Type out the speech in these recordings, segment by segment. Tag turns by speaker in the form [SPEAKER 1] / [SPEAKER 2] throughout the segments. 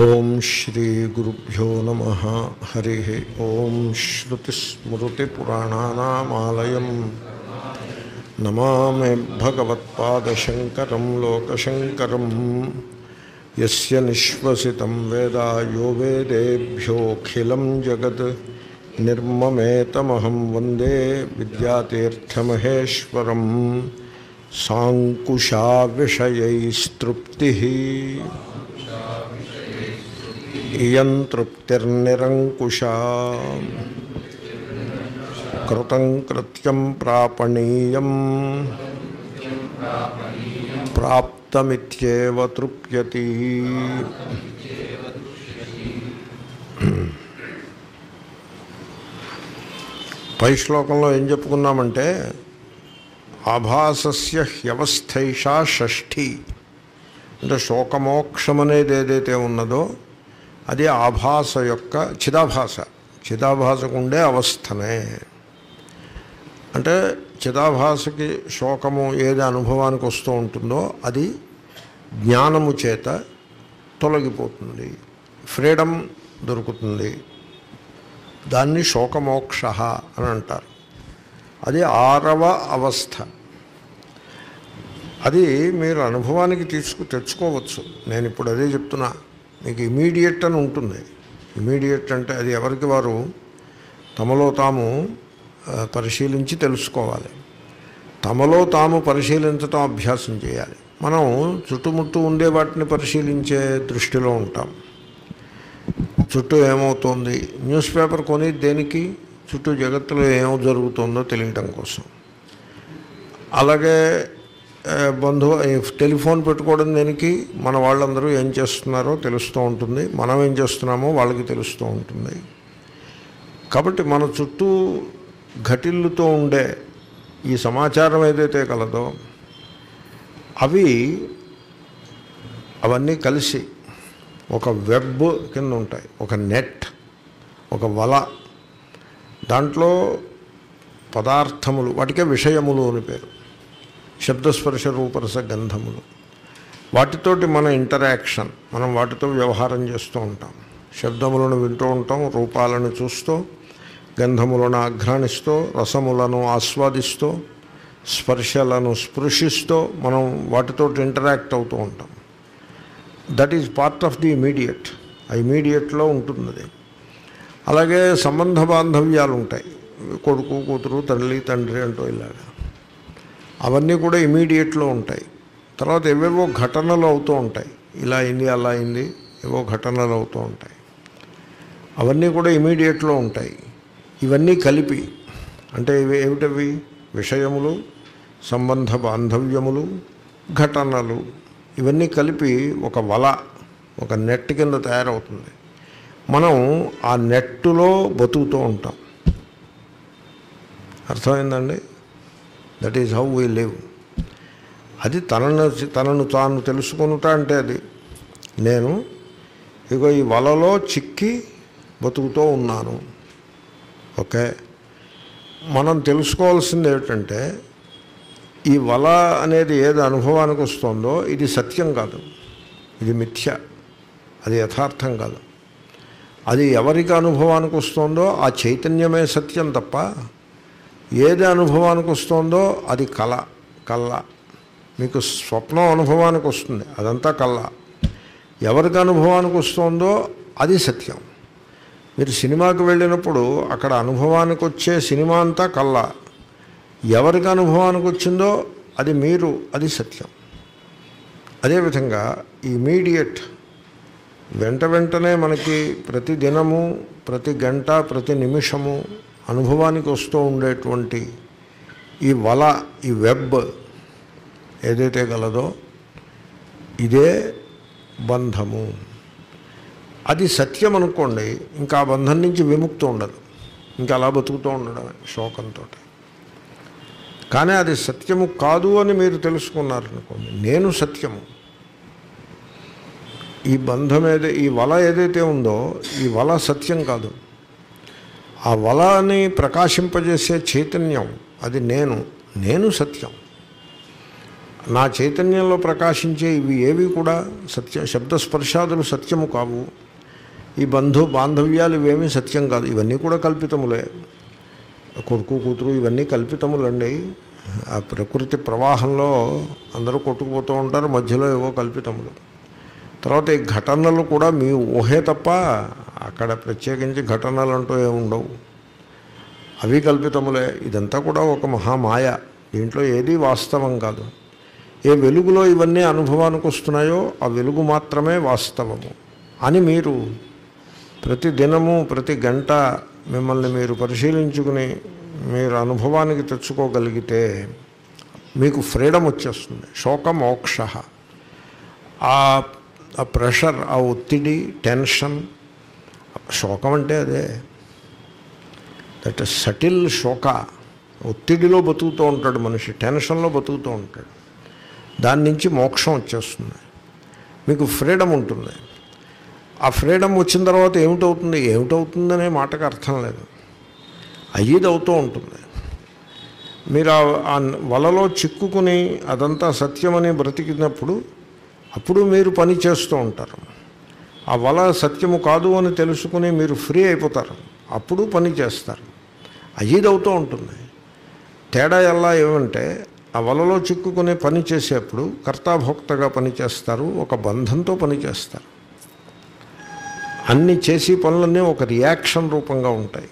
[SPEAKER 1] ఓం శ్రీ గురుభ్యో నమ హరి ఓం శ్రుతిస్మృతిపురాణానామాలయం నమామి భగవత్పాదశంకరం లోకశంకరం యస్య నిశ్వసితం వేద యో వేదేభ్యోఖిలం జగత్ నిర్మమేతమహం వందే విద్యాతీర్థమహేశ్వరం సాంకుశా విషయైస్తృప్తి ఇయం తృప్తిర్నిరంకుశా కృతం కృత్యం ప్రాపణీయం ప్రాప్తమిత్యేవ తృప్యతి పై శ్లోకంలో ఏం చెప్పుకున్నామంటే ఆభాసస్య హ్యవస్థైషా షష్ఠి అంటే శోకమోక్షం అనేది ఏదైతే ఉన్నదో అది ఆభాస యొక్క చిదాభాస చిదాభాసకు ఉండే అవస్థనే అంటే చిదాభాసకి శోకము ఏది అనుభవానికి వస్తూ ఉంటుందో అది జ్ఞానము చేత తొలగిపోతుంది ఫ్రీడమ్ దొరుకుతుంది దాన్ని శోకమోక్ష అని అంటారు అది ఆరవ అవస్థ అది మీరు అనుభవానికి తీసుకు తెచ్చుకోవచ్చు నేను ఇప్పుడు అదే చెప్తున్నా మీకు ఇమీడియట్ అని ఉంటుంది ఇమీడియట్ అంటే అది ఎవరికి వారు తమలో తాము ఆ, పరిశీలించి తెలుసుకోవాలి తమలో తాము పరిశీలించటం అభ్యాసం చేయాలి మనం చుట్టుముట్టు ఉండే వాటిని పరిశీలించే దృష్టిలో ఉంటాం చుట్టూ ఏమవుతోంది న్యూస్ పేపర్ కొని దేనికి చుట్టూ జగత్తులో ఏమో జరుగుతుందో తెలియటం కోసం అలాగే ఆ, బంధువు ఈ టెలిఫోన్ పెట్టుకోవడం దేనికి మన వాళ్ళందరూ ఏం చేస్తున్నారో తెలుస్తూ ఉంటుంది మనం ఏం చేస్తున్నామో వాళ్ళకి తెలుస్తూ ఉంటుంది కాబట్టి మన చుట్టూ ఘటిల్లుతో ఉండే ఈ సమాచారం ఏదైతే కలదో అవి అవన్నీ కలిసి ఒక వెబ్ కింద ఉంటాయి ఒక నెట్ ఒక వల దాంట్లో పదార్థములు వాటికే విషయములు అని పేరు శబ్దస్పర్శ రూపరస గంధములు వాటితోటి మన ఇంటరాక్షన్ మనం వాటితో వ్యవహారం చేస్తూ ఉంటాం శబ్దములను వింటూ ఉంటాం రూపాలను చూస్తూ గంధములను ఆఘ్రాణిస్తూ రసములను ఆస్వాదిస్తూ స్పర్శలను స్పృశిస్తూ మనం వాటితో ఇంటరాక్ట్ అవుతూ ఉంటాం that is part of the immediate ఆ ఇమీడియట్లో ఉంటుంది అది అలాగే సంబంధ బాంధవ్యాలు ఉంటాయి కొడుకు కూతురు తల్లి తండ్రి అంటూ ఇలాగా అవన్నీ కూడా ఇమీడియట్లో ఉంటాయి తర్వాత ఏవేవో ఘటనలు అవుతూ ఉంటాయి ఇలా అయింది అలా అయింది ఏవో ఘటనలు అవుతూ ఉంటాయి అవన్నీ కూడా ఇమీడియట్లో ఉంటాయి ఇవన్నీ కలిపి అంటే ఇవి ఏమిటవి విషయములు సంబంధ బాంధవ్యములు ఘటనలు ఇవన్నీ కలిపి ఒక వల ఒక నెట్ కింద తయారవుతుంది మనం ఆ నెట్టులో బతుకుతూ ఉంటాం అర్థమైందండి that is how we live అది తనను తనను తాను తెలుసుకునుట అంటే అది నేను ఇగో ఈ వలలో చిక్కి బతుకుతూ ఉన్నాను ఓకే మనం తెలుసుకోవాల్సింది ఏమిటంటే ఈ వల అనేది ఏది అనుభవానికి వస్తుందో ఇది సత్యం కాదు ఇది మిథ్య అది యథార్థం కాదు అది ఎవరికి అనుభవానికి వస్తుందో ఆ చైతన్యమే సత్యం తప్ప ఏది అనుభవానికి వస్తుందో అది కళ కళ్ళ మీకు స్వప్నం అనుభవానికి వస్తుంది అదంతా కళ్ళ ఎవరికి అనుభవానికి వస్తుందో అది సత్యం మీరు సినిమాకి వెళ్ళినప్పుడు అక్కడ అనుభవానికి వచ్చే సినిమా అంతా కళ్ళ ఎవరికి అనుభవానికి వచ్చిందో అది మీరు అది సత్యం అదేవిధంగా ఇమీడియట్ వెంట వెంటనే మనకి ప్రతి దినము ప్రతి గంట ప్రతి నిమిషము అనుభవానికి వస్తూ ఉండేటువంటి ఈ వల ఈ వెబ్ ఏదైతే గలదో ఇదే బంధము అది సత్యం అనుకోండి ఇంకా ఆ బంధం నుంచి విముక్తి ఉండదు ఇంకా అలా బతుకుతూ ఉండడమే శోకంతో కానీ అది సత్యము కాదు అని మీరు తెలుసుకున్నారనుకోండి నేను సత్యము ఈ బంధం ఏదై ఈ వల ఏదైతే ఉందో ఈ వల సత్యం కాదు ఆ వలని ప్రకాశింపజేసే చైతన్యం అది నేను నేను సత్యం నా చైతన్యంలో ప్రకాశించే ఇవి ఏవి కూడా సత్య శబ్దస్పర్శాదులు సత్యము కావు ఈ బంధు బాంధవ్యాలు ఇవేమీ సత్యం కాదు ఇవన్నీ కూడా కల్పితములే కొడుకు కూతురు ఇవన్నీ కల్పితములండి ఆ ప్రకృతి ప్రవాహంలో అందరూ కొట్టుకుపోతూ ఉంటారు మధ్యలో ఏవో కల్పితములు తర్వాత ఈ ఘటనలు కూడా మీ ఊహే తప్ప అక్కడ ప్రత్యేకించి ఘటనలు అంటూ ఏమి ఉండవు అవి కల్పితములే ఇదంతా కూడా ఒక మహామాయ దీంట్లో ఏది వాస్తవం కాదు ఏ వెలుగులో ఇవన్నీ అనుభవానికి వస్తున్నాయో ఆ వెలుగు మాత్రమే వాస్తవము అని మీరు ప్రతి దినము ప్రతి గంట మిమ్మల్ని మీరు పరిశీలించుకుని మీరు అనుభవానికి తెచ్చుకోగలిగితే మీకు ఫ్రీడమ్ వచ్చేస్తుంది శోక మోక్ష ఆ ఆ ప్రెషర్ ఆ ఒత్తిడి టెన్షన్ శోకం అంటే అదే దట్ సటిల్ శోక ఒత్తిడిలో బతుకుతూ ఉంటాడు మనిషి టెన్షన్లో బతుకుతూ ఉంటాడు దాని నుంచి మోక్షం వచ్చేస్తుంది మీకు ఫ్రీడమ్ ఉంటుంది ఆ ఫ్రీడమ్ వచ్చిన తర్వాత ఏమిటవుతుంది ఏమిటవుతుందనే మాటకు అర్థం లేదు అయ్యేది అవుతూ ఉంటుంది మీరు ఆ- ఆ వలలో చిక్కుకుని అదంతా సత్యమని బ్రతికినప్పుడు అప్పుడు మీరు పని చేస్తూ ఉంటారు ఆ వల సత్యము కాదు అని తెలుసుకుని మీరు ఫ్రీ అయిపోతారు అప్పుడు పని చేస్తారు అయ్యేది అవుతూ ఉంటుంది తేడా ఎలా ఏమంటే ఆ వలలో చిక్కుకునే పని చేసేప్పుడు కర్తాభోక్తగా పని చేస్తారు ఒక బంధంతో పని చేస్తారు అన్ని చేసి పనులన్నీ ఒక రియాక్షన్ రూపంగా ఉంటాయి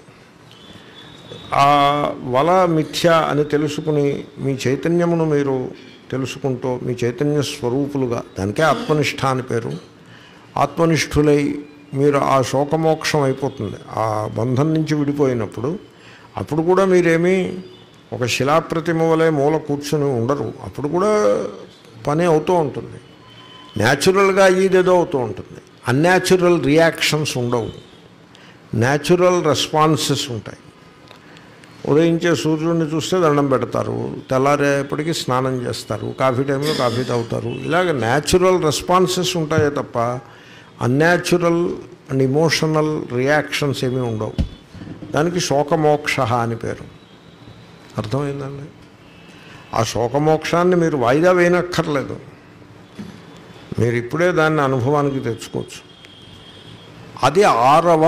[SPEAKER 1] ఆ వల మిథ్య అని తెలుసుకుని మీ చైతన్యమును మీరు తెలుసుకుంటూ మీ చైతన్య స్వరూపులుగా దానికే ఆత్మనిష్ట అని పేరు ఆత్మనిష్ఠులై మీరు ఆ శోకమోక్షం అయిపోతుంది ఆ బంధం నుంచి విడిపోయినప్పుడు అప్పుడు కూడా మీరేమీ ఒక శిలాప్రతిమ వలె మూల కూర్చొని ఉండరు అప్పుడు కూడా పని అవుతూ ఉంటుంది న్యాచురల్గా అయ్యేదేదో అవుతూ ఉంటుంది అన్యాచురల్ రియాక్షన్స్ ఉండవు న్యాచురల్ రెస్పాన్సెస్ ఉంటాయి ఉదయించే సూర్యుడిని చూస్తే దండం పెడతారు తెల్లారేపటికి స్నానం చేస్తారు కాఫీ టైంలో కాఫీ తాగుతారు ఇలాగ న్యాచురల్ రెస్పాన్సెస్ ఉంటాయే తప్ప అన్యాచురల్ అండ్ ఇమోషనల్ రియాక్షన్స్ ఏమీ ఉండవు దానికి శోకమోక్ష అని పేరు అర్థమైందండి ఆ శోకమోక్షాన్ని మీరు వాయిదా వేయనక్కర్లేదు మీరు ఇప్పుడే దాన్ని అనుభవానికి తెచ్చుకోవచ్చు అది ఆరవ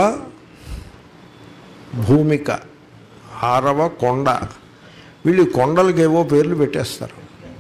[SPEAKER 1] భూమిక ఆరవ కొండ వీళ్ళు ఈ కొండలకి ఏవో పేర్లు పెట్టేస్తారు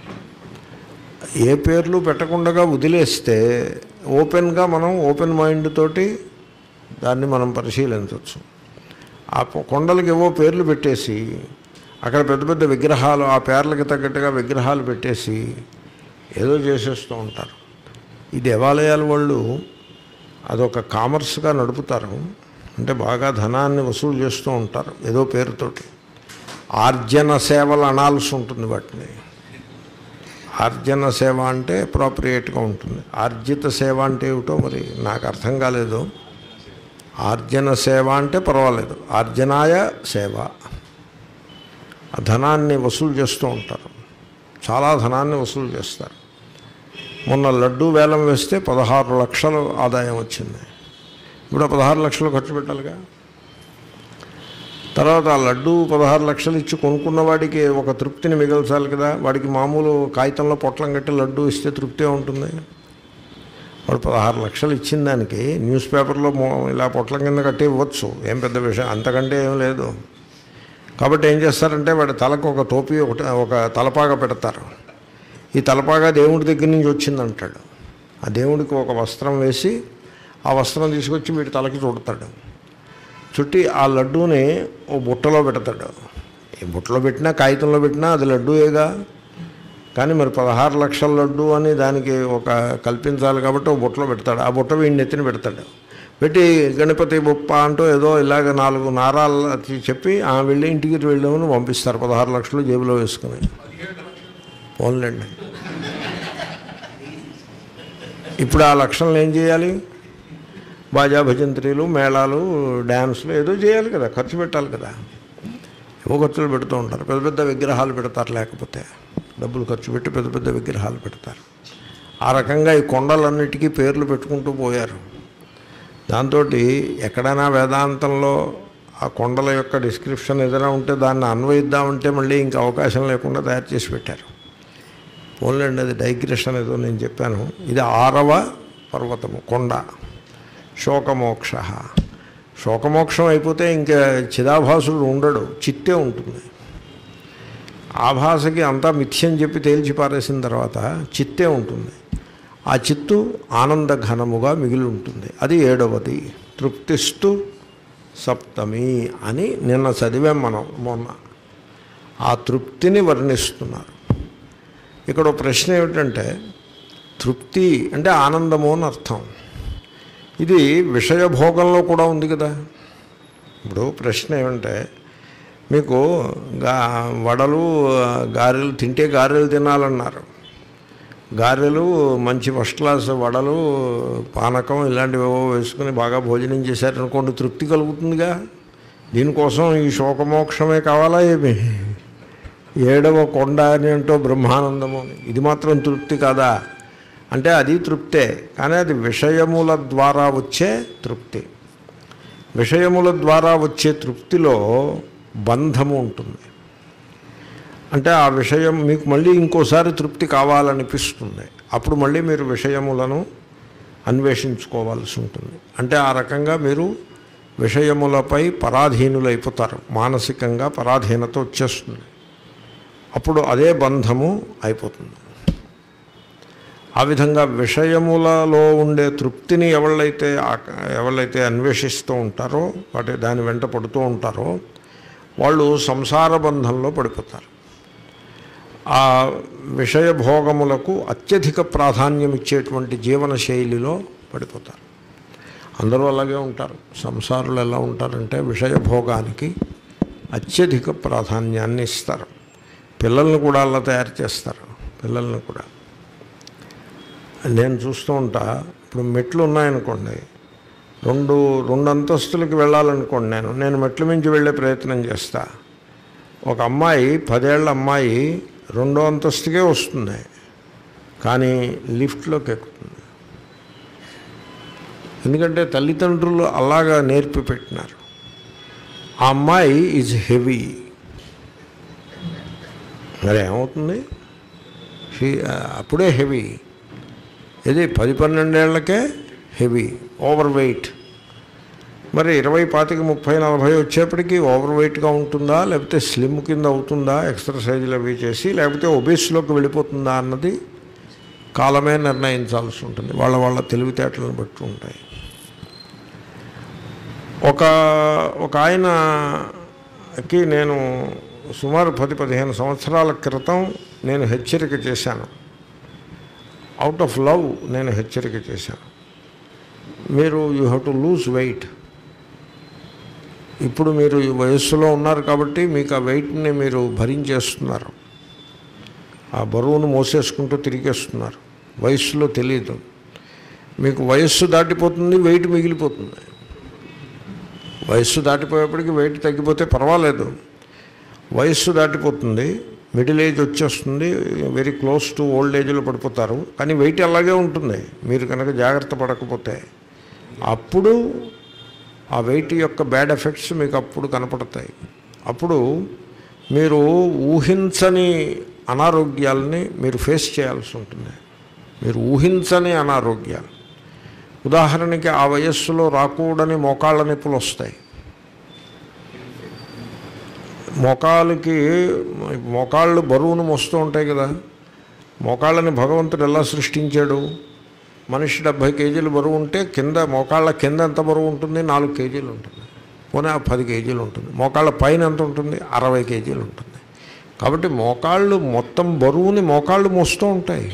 [SPEAKER 1] ఏ పేర్లు పెట్టకుండా వదిలేస్తే ఓపెన్గా మనం ఓపెన్ మైండ్ తోటి దాన్ని మనం పరిశీలించవచ్చు ఆ పొ- కొండలకి ఏవో పేర్లు పెట్టేసి అక్కడ పెద్ద పెద్ద విగ్రహాలు ఆ పేర్లకి తగ్గట్టుగా విగ్రహాలు పెట్టేసి ఏదో చేసేస్తూ ఉంటారు ఈ దేవాలయాల వాళ్ళు అదొక కామర్స్గా నడుపుతారు అంటే బాగా ధనాన్ని వసూలు చేస్తూ ఉంటారు ఏదో పేరుతోటి ఆర్జన సేవలు అనాల్సి ఉంటుంది వాటిని ఆర్జన సేవ అంటే అప్రాప్రియేట్గా ఉంటుంది ఆర్జిత సేవ అంటే ఏమిటో మరి నాకు అర్థం కాలేదు ఆర్జన సేవ అంటే పర్వాలేదు ఆర్జనాయ సేవ ఆ ధనాన్ని వసూలు చేస్తూ ఉంటారు చాలా ధనాన్ని వసూలు చేస్తారు మొన్న లడ్డూ వేలం వేస్తే పదహారు లక్షలు ఆదాయం వచ్చింది ఇప్పుడు ఆ పదహారు లక్షలు ఖర్చు పెట్టాలిగా తర్వాత ఆ లడ్డు పదహారు లక్షలు ఇచ్చి కొనుక్కున్న వాడికి ఒక తృప్తిని మిగల్చాలి కదా వాడికి మామూలు కాగితంలో పొట్లం కట్టి లడ్డు ఇస్తే తృప్తే ఉంటుంది వాడు పదహారు లక్షలు ఇచ్చిన దానికి న్యూస్ పేపర్లో మో- ఇలా పొట్లం కింద కట్టి ఇవ్వచ్చు ఏం పెద్ద విషయం అంతకంటే ఏం లేదు కాబట్టి ఏం చేస్తారంటే వాడి తలకు ఒక టోపీ ఒకటి ఒక తలపాగా పెడతారు ఈ తలపాగా దేవుడి దగ్గర నుంచి వచ్చిందంటాడు ఆ దేవుడికి ఒక వస్త్రం వేసి ఆ వస్త్రం తీసుకొచ్చి వీడి తలకి చుడతాడు చుట్టి ఆ లడ్డూని ఓ బుట్టలో పెడతాడు ఈ బుట్టలో పెట్టినా కాగితంలో పెట్టినా అది లడ్డూయేగా కానీ మరి పదహారు లక్షల లడ్డు అని దానికి ఒక కల్పించాలి కాబట్టి ఓ బుట్టలో పెడతాడు ఆ బుట్ట వీడిని నెత్తిన పెడతాడు పెట్టి గణపతి బొప్ప అంటూ ఏదో ఇలాగ నాలుగు నారాలు అది చెప్పి ఆ వెళ్ళి ఇంటికి వెళ్ళామని పంపిస్తారు పదహారు లక్షలు జేబులో వేసుకుని పోన్లేండి ఇప్పుడు ఆ లక్షణలు ఏం చేయాలి బాజా భజంత్రీలు మేళాలు డ్యాన్సులు ఏదో చేయాలి కదా ఖర్చు పెట్టాలి కదా ఏవో ఖర్చులు పెడుతూ ఉంటారు పెద్ద పెద్ద విగ్రహాలు పెడతారు లేకపోతే డబ్బులు ఖర్చు పెట్టి పెద్ద పెద్ద విగ్రహాలు పెడతారు ఆ రకంగా ఈ కొండలన్నిటికీ పేర్లు పెట్టుకుంటూ పోయారు దాంతో ఎక్కడైనా వేదాంతంలో ఆ కొండల యొక్క డిస్క్రిప్షన్ ఏదైనా ఉంటే దాన్ని అన్వయిద్దామంటే మళ్ళీ ఇంకా అవకాశం లేకుండా తయారు చేసి పెట్టారు ఓన్లండి అది డైగ్రెషన్ ఏదో నేను చెప్పాను ఇది ఆరవ పర్వతము కొండ శోకమోక్ష శోకమోక్షం అయిపోతే ఇంకా చిదాభాసుడు ఉండడు చిట్టే ఉంటుంది ఆభాసకి అంతా మిథ్యం చెప్పి తేల్చి పారేసిన తర్వాత చిత్తే ఉంటుంది ఆ చిత్తు ఆనంద ఘనముగా మిగిలి ఉంటుంది అది ఏడవది తృప్తిస్తూ సప్తమి అని నిన్న చదివాం మనం మొన్న ఆ తృప్తిని వర్ణిస్తున్నారు ఇక్కడ ఒక ప్రశ్న ఏమిటంటే తృప్తి అంటే ఆనందము అని అర్థం ఇది విషయభోగంలో కూడా ఉంది కదా ఇప్పుడు ప్రశ్న ఏమంటే మీకు గా వడలు గారెలు తింటే గారెలు తినాలన్నారు గారెలు మంచి ఫస్ట్ క్లాస్ వడలు పానకం ఇలాంటివి ఏవో వేసుకుని బాగా భోజనం చేశారనుకోండి తృప్తి కలుగుతుందిగా దీనికోసం ఈ శోకమోక్షమే కావాలా ఏమి ఏడవ కొండ అని అంటూ బ్రహ్మానందము అని. ఇది మాత్రం తృప్తి కాదా అంటే అది తృప్తే కానీ అది విషయముల ద్వారా వచ్చే తృప్తి విషయముల ద్వారా వచ్చే తృప్తిలో బంధము ఉంటుంది అంటే ఆ విషయం మీకు మళ్ళీ ఇంకోసారి తృప్తి కావాలనిపిస్తుంది అప్పుడు మళ్ళీ మీరు విషయములను అన్వేషించుకోవాల్సి ఉంటుంది అంటే ఆ రకంగా మీరు విషయములపై పరాధీనులైపోతారు మానసికంగా పరాధీనత వచ్చేస్తుంది అప్పుడు అదే బంధము అయిపోతుంది ఆ విధంగా విషయములలో ఉండే తృప్తిని ఎవళ్ళైతే ఆక- ఎవళ్ళైతే అన్వేషిస్తూ ఉంటారో వాటి దాని వెంట పడుతూ ఉంటారో వాళ్ళు సంసార బంధంలో పడిపోతారు ఆ విషయ భోగములకు అత్యధిక ప్రాధాన్యం ఇచ్చేటువంటి జీవన శైలిలో పడిపోతారు అందరూ అలాగే ఉంటారు సంసారులు ఎలా ఉంటారంటే విషయ భోగానికి అత్యధిక ప్రాధాన్యాన్ని ఇస్తారు పిల్లల్ని కూడా అలా తయారు చేస్తారు పిల్లల్ని కూడా నేను చూస్తూ ఉంటా ఇప్పుడు మెట్లు ఉన్నాయనుకోండి రెండు రెండు అంతస్తులకి వెళ్ళాలనుకోండి నేను నేను మెట్ల మించి వెళ్ళే ప్రయత్నం చేస్తా ఒక అమ్మాయి పదేళ్ల అమ్మాయి రెండో అంతస్తుకే వస్తుంది కానీ లిఫ్ట్లోకి ఎక్కుతుంది ఎందుకంటే తల్లిదండ్రులు అలాగా నేర్పి పెట్టినారు ఆ అమ్మాయి ఈజ్ హెవీ మరి ఏమవుతుంది షీ- అప్పుడే హెవీ ఇది పది పన్నెండేళ్లకే హెవీ ఓవర్ వెయిట్ మరి ఇరవై పాతిక ముప్పై నలభై వచ్చేప్పటికి ఓవర్ వెయిట్గా ఉంటుందా లేకపోతే స్లిమ్ కింద అవుతుందా ఎక్సర్సైజులు అవి చేసి లేకపోతే ఒబేస్లోకి వెళ్ళిపోతుందా అన్నది కాలమే నిర్ణయించాల్సి ఉంటుంది వాళ్ళ వాళ్ళ తెలివితేటలను బట్టి ఉంటాయి ఒక ఒక ఆయనకి నేను సుమారు పది పదిహేను సంవత్సరాల క్రితం నేను హెచ్చరిక చేశాను అవుట్ ఆఫ్ లవ్ నేను హెచ్చరిక చేశాను మీరు you have to lose weight ఇప్పుడు మీరు ఈ వయస్సులో ఉన్నారు కాబట్టి మీకు ఆ వెయిట్ని మీరు భరించేస్తున్నారు ఆ బరువును మోసేసుకుంటూ తిరిగేస్తున్నారు వయస్సులో తెలియదు మీకు వయస్సు దాటిపోతుంది వెయిట్ మిగిలిపోతుంది వయస్సు దాటిపోయేప్పటికి వెయిట్ తగ్గిపోతే పర్వాలేదు వయస్సు దాటిపోతుంది మిడిల్ ఏజ్ వచ్చేస్తుంది వెరీ క్లోజ్ టు ఓల్డ్ ఏజ్లో పడిపోతారు కానీ వెయిట్ అలాగే ఉంటుంది మీరు కనుక జాగ్రత్త పడకపోతే అప్పుడు ఆ వెయిట్ యొక్క బ్యాడ్ ఎఫెక్ట్స్ మీకు అప్పుడు కనపడతాయి అప్పుడు మీరు ఊహించని అనారోగ్యాలని మీరు ఫేస్ చేయాల్సి ఉంటుంది మీరు ఊహించని అనారోగ్యాలు ఉదాహరణకి ఆ వయస్సులో రాకూడని మోకాళ్ళ నొప్పులు వస్తాయి మోకాళ్ళకి మోకాళ్ళు బరువును మోస్తూ ఉంటాయి కదా మోకాళ్ళని భగవంతుడు ఎలా సృష్టించాడు మనిషి డెబ్భై కేజీలు బరువు ఉంటే కింద మోకాళ్ళ కింద ఎంత బరువు ఉంటుంది నాలుగు కేజీలు ఉంటుంది పోనీ ఆ పది కేజీలు ఉంటుంది మోకాళ్ళ పైన ఎంత ఉంటుంది అరవై కేజీలు ఉంటుంది కాబట్టి మోకాళ్ళు మొత్తం బరువుని మోకాళ్ళు మోస్తూ ఉంటాయి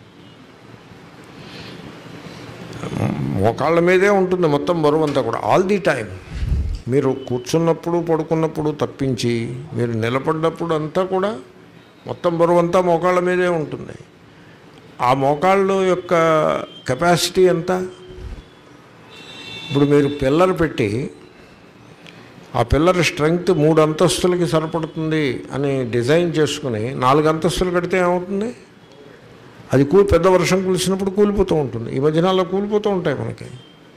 [SPEAKER 1] మోకాళ్ళ మీదే ఉంటుంది మొత్తం బరువు అంతా కూడా ఆల్ ది టైం మీరు కూర్చున్నప్పుడు పడుకున్నప్పుడు తప్పించి మీరు నిలబడినప్పుడు అంతా కూడా మొత్తం బరువు అంతా మోకాళ్ళ మీదే ఉంటుంది ఆ మోకాళ్ళు యొక్క కెపాసిటీ ఎంత ఇప్పుడు మీరు పిల్లర్ పెట్టి ఆ పిల్లర్ స్ట్రెంగ్త్ మూడు అంతస్తులకి సరిపడుతుంది అని డిజైన్ చేసుకుని నాలుగు అంతస్తులు కడితే ఏమవుతుంది అది కూ పెద్ద వర్షం కులిసినప్పుడు కూలిపోతూ ఉంటుంది ఈ మధ్యన అలా కూలిపోతూ ఉంటాయి మనకి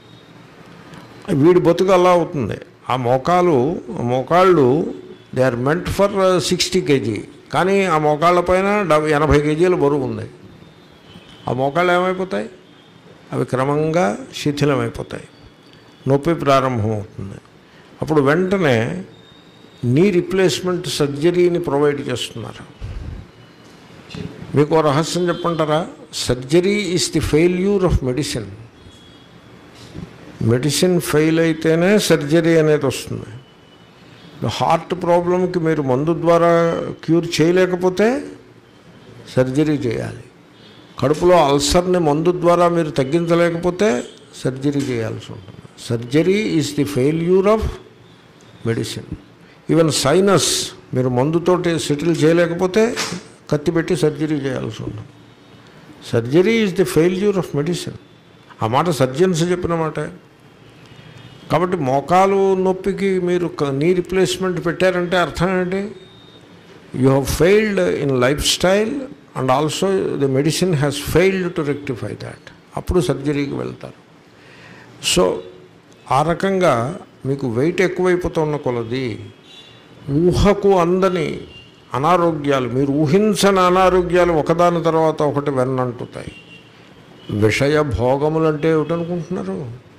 [SPEAKER 1] వీడి బతుకు అలా అవుతుంది ఆ మోకాలు మోకాళ్ళు they are meant for sixty kg కానీ ఆ మోకాళ్ళ పైన డెబ్బై ఎనభై కేజీల బరువు ఉంది ఆ మోకాళ్ళు ఏమైపోతాయి అవి క్రమంగా శిథిలమైపోతాయి నొప్పి ప్రారంభమవుతుంది అప్పుడు వెంటనే నీ రిప్లేస్మెంట్ సర్జరీని ప్రొవైడ్ చేస్తున్నారు మీకు ఓ రహస్యం చెప్పంటారా surgery is the failure of medicine medicine fail అయితేనే సర్జరీ అనేది వస్తుంది హార్ట్ ప్రాబ్లంకి మీరు మందు ద్వారా క్యూర్ చేయలేకపోతే సర్జరీ చేయాలి కడుపులో అల్సర్ని మందు ద్వారా మీరు తగ్గించలేకపోతే సర్జరీ చేయాల్సి ఉంటుంది surgery is the failure of medicine even sinus మీరు మందుతోటి సెటిల్ చేయలేకపోతే కత్తి పెట్టి సర్జరీ చేయాల్సి ఉంటుంది surgery is the failure of medicine ఆ మాట సర్జన్స్ చెప్పిన మాట కాబట్టి మోకాలు నొప్పికి మీరు క- నీ రిప్లేస్మెంట్ పెట్టారంటే అర్థం ఏంటి you have failed in lifestyle and also the medicine has failed to rectify that అప్పుడు సర్జరీకి వెళ్తారు సో ఆ రకంగా మీకు వెయిట్ ఎక్కువైపోతున్న కొలది ఊహకు అందని అనారోగ్యాలు మీరు ఊహించని అనారోగ్యాలు ఒకదాని తర్వాత ఒకటి వెన్నంటుతాయి విషయ భోగములు అంటే ఏమిటనుకుంటున్నారు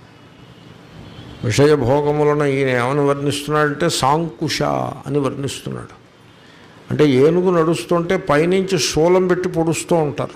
[SPEAKER 1] విషయ భోగములను ఈయన ఏమని వర్ణిస్తున్నాడంటే సాంకుశ అని వర్ణిస్తున్నాడు అంటే ఏనుగు నడుస్తుంటే పైనుంచి శూలం పెట్టి పొడుస్తూ ఉంటారు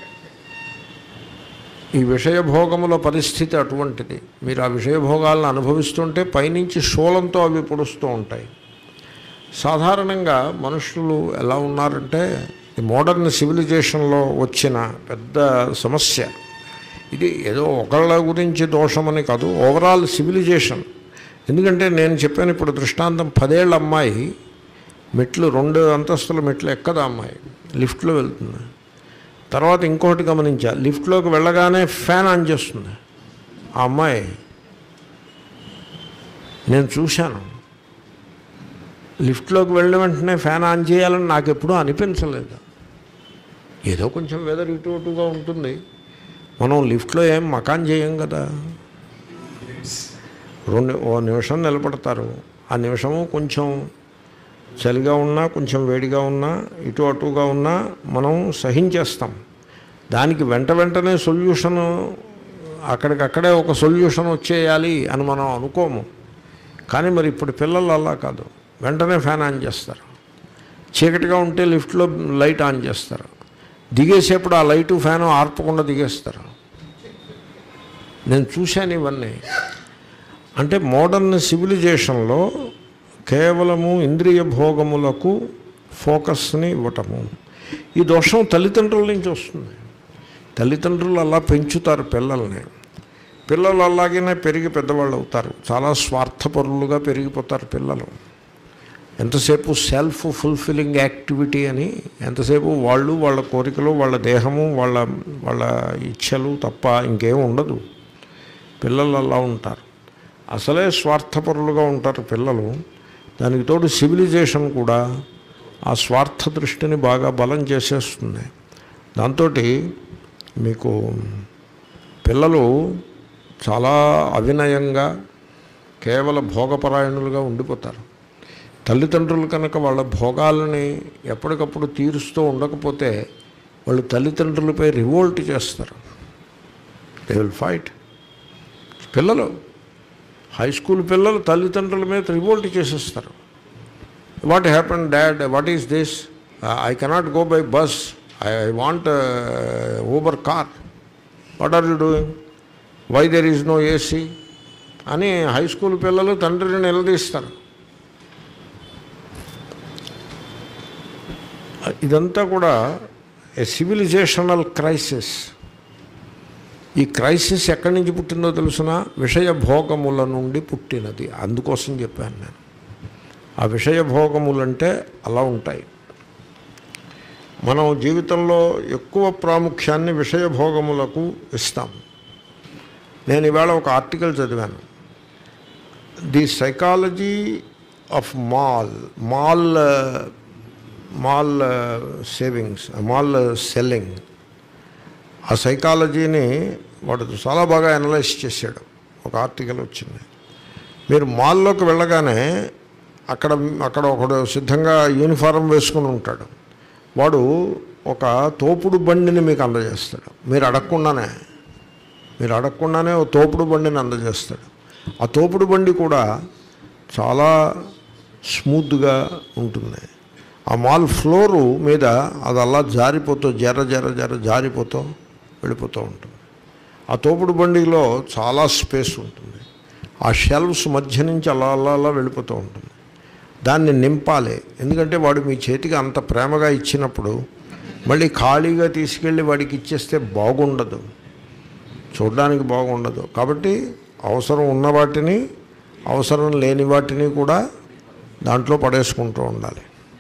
[SPEAKER 1] ఈ విషయ భోగముల పరిస్థితి అటువంటిది మీరు ఆ విషయ భోగాలను అనుభవిస్తుంటే పైనుంచి శూలంతో అవి పొడుస్తూ ఉంటాయి సాధారణంగా మనుషులు ఎలా ఉన్నారంటే ఈ మోడర్న్ సివిలైజేషన్లో వచ్చిన పెద్ద సమస్య ఇది ఏదో ఒకళ్ళ గురించి దోషమని కాదు ఓవరాల్ సివిలైజేషన్ ఎందుకంటే నేను చెప్పాను ఇప్పుడు దృష్టాంతం పదేళ్ళ అమ్మాయి మెట్లు రెండు అంతస్తుల మెట్లు ఎక్కదా అమ్మాయి లిఫ్ట్లో వెళ్తుంది తర్వాత ఇంకొకటి గమనించా లిఫ్ట్లోకి వెళ్ళగానే ఫ్యాన్ ఆన్ చేస్తుంది ఆ అమ్మాయి నేను చూశాను లిఫ్ట్లోకి వెళ్ళిన వెంటనే ఫ్యాన్ ఆన్ చేయాలని నాకు ఎప్పుడూ అనిపించలేదు ఏదో కొంచెం వెదర్ ఇటు అటుగా ఉంటుంది మనం లిఫ్ట్లో ఏం మకాన్ చేయం కదా రెండు ఓ నిమిషం నిలబడతారు ఆ నిమిషము కొంచెం చలిగా ఉన్నా కొంచెం వేడిగా ఉన్నా ఇటు అటుగా ఉన్నా మనం సహించేస్తాం దానికి వెంట వెంటనే సొల్యూషన్ అక్కడికక్కడే ఒక సొల్యూషన్ వచ్చేయాలి అని మనం అనుకోము కానీ మరి ఇప్పుడు పిల్లలు అలా కాదు వెంటనే ఫ్యాన్ ఆన్ చేస్తారు చీకటిగా ఉంటే లిఫ్ట్లో లైట్ ఆన్ చేస్తారు దిగేసేప్పుడు ఆ లైటు ఫ్యాను ఆర్పకుండా దిగేస్తారు నేను చూశాను ఇవన్నీ అంటే మోడర్న్ సివిలైజేషన్లో కేవలము ఇంద్రియ భోగములకు ఫోకస్ని ఇవ్వటము ఈ దోషం తల్లిదండ్రుల నుంచి వస్తుంది తల్లిదండ్రులు అలా పెంచుతారు పిల్లల్ని పిల్లలు అలాగనే పెరిగి పెద్దవాళ్ళు అవుతారు చాలా స్వార్థపరులుగా పెరిగిపోతారు పిల్లలు ఎంతసేపు సెల్ఫ్ ఫుల్ఫిల్లింగ్ యాక్టివిటీ అని ఎంతసేపు వాళ్ళు వాళ్ళ కోరికలు వాళ్ళ దేహము వాళ్ళ వాళ్ళ ఇచ్ఛలు తప్ప ఇంకేం ఉండదు పిల్లలు అలా ఉంటారు అసలే స్వార్థపరులుగా ఉంటారు పిల్లలు దానికి తోడు సివిలైజేషన్ కూడా ఆ స్వార్థ దృష్టిని బాగా బలం చేసేస్తుంది దాంతో మీకు పిల్లలు చాలా అవినయంగా కేవల భోగపరాయణులుగా ఉండిపోతారు తల్లిదండ్రులు కనుక వాళ్ళ భోగాలని ఎప్పటికప్పుడు తీరుస్తూ ఉండకపోతే వాళ్ళు తల్లిదండ్రులపై రివోల్ట్ చేస్తారు దే విల్ ఫైట్ పిల్లలు హై స్కూల్ పిల్లలు తల్లిదండ్రుల మీద రివోల్ట్ చేసేస్తారు what happen dad what is this I cannot go by bus I want Uber car what are you doing why there is no AC అని high school పిల్లలు తండ్రిని నిలదీస్తారు ఇదంతా కూడా ఏ సివిలైజేషనల్ క్రైసిస్ ఈ క్రైసిస్ ఎక్కడి నుంచి పుట్టిందో తెలుసిన విషయ భోగముల నుండి పుట్టినది అందుకోసం చెప్పాను నేను ఆ విషయ భోగములంటే అలా ఉంటాయి మనం జీవితంలో ఎక్కువ ప్రాముఖ్యాన్ని విషయ భోగములకు ఇస్తాం నేను ఇవాళ ఒక ఆర్టికల్ చదివాను the psychology of mall mall mall savings mall selling ఆ సైకాలజీని వాడు చాలా బాగా అనలైజ్ చేశాడు ఒక ఆర్టికల్ వచ్చింది మీరు మాల్లోకి వెళ్ళగానే అక్కడ అక్కడ ఒకడు సిద్ధంగా యూనిఫారం వేసుకుని ఉంటాడు వాడు ఒక తోపుడు బండిని మీకు అందజేస్తాడు మీరు అడగకుండానే మీరు అడగకుండానే ఒక తోపుడు బండిని అందజేస్తాడు ఆ తోపుడు బండి కూడా చాలా స్మూత్గా ఉంటుంది ఆ మాల్ ఫ్లోరు మీద అది అలా జారిపోతూ జర జర జర జారిపోతూ వెళ్ళిపోతూ ఉంటుంది ఆ తోపుడు బండిలో చాలా స్పేస్ ఉంటుంది ఆ షెల్వ్స్ మధ్య నుంచి అలా అలా అలా వెళ్ళిపోతూ ఉంటుంది దాన్ని నింపాలి ఎందుకంటే వాడు మీ చేతికి అంత ప్రేమగా ఇచ్చినప్పుడు మళ్ళీ ఖాళీగా తీసుకెళ్ళి వాడికి ఇచ్చేస్తే బాగుండదు చూడడానికి బాగుండదు కాబట్టి అవసరం ఉన్న వాటిని అవసరం లేని వాటిని కూడా దాంట్లో పడేసుకుంటూ ఉండాలి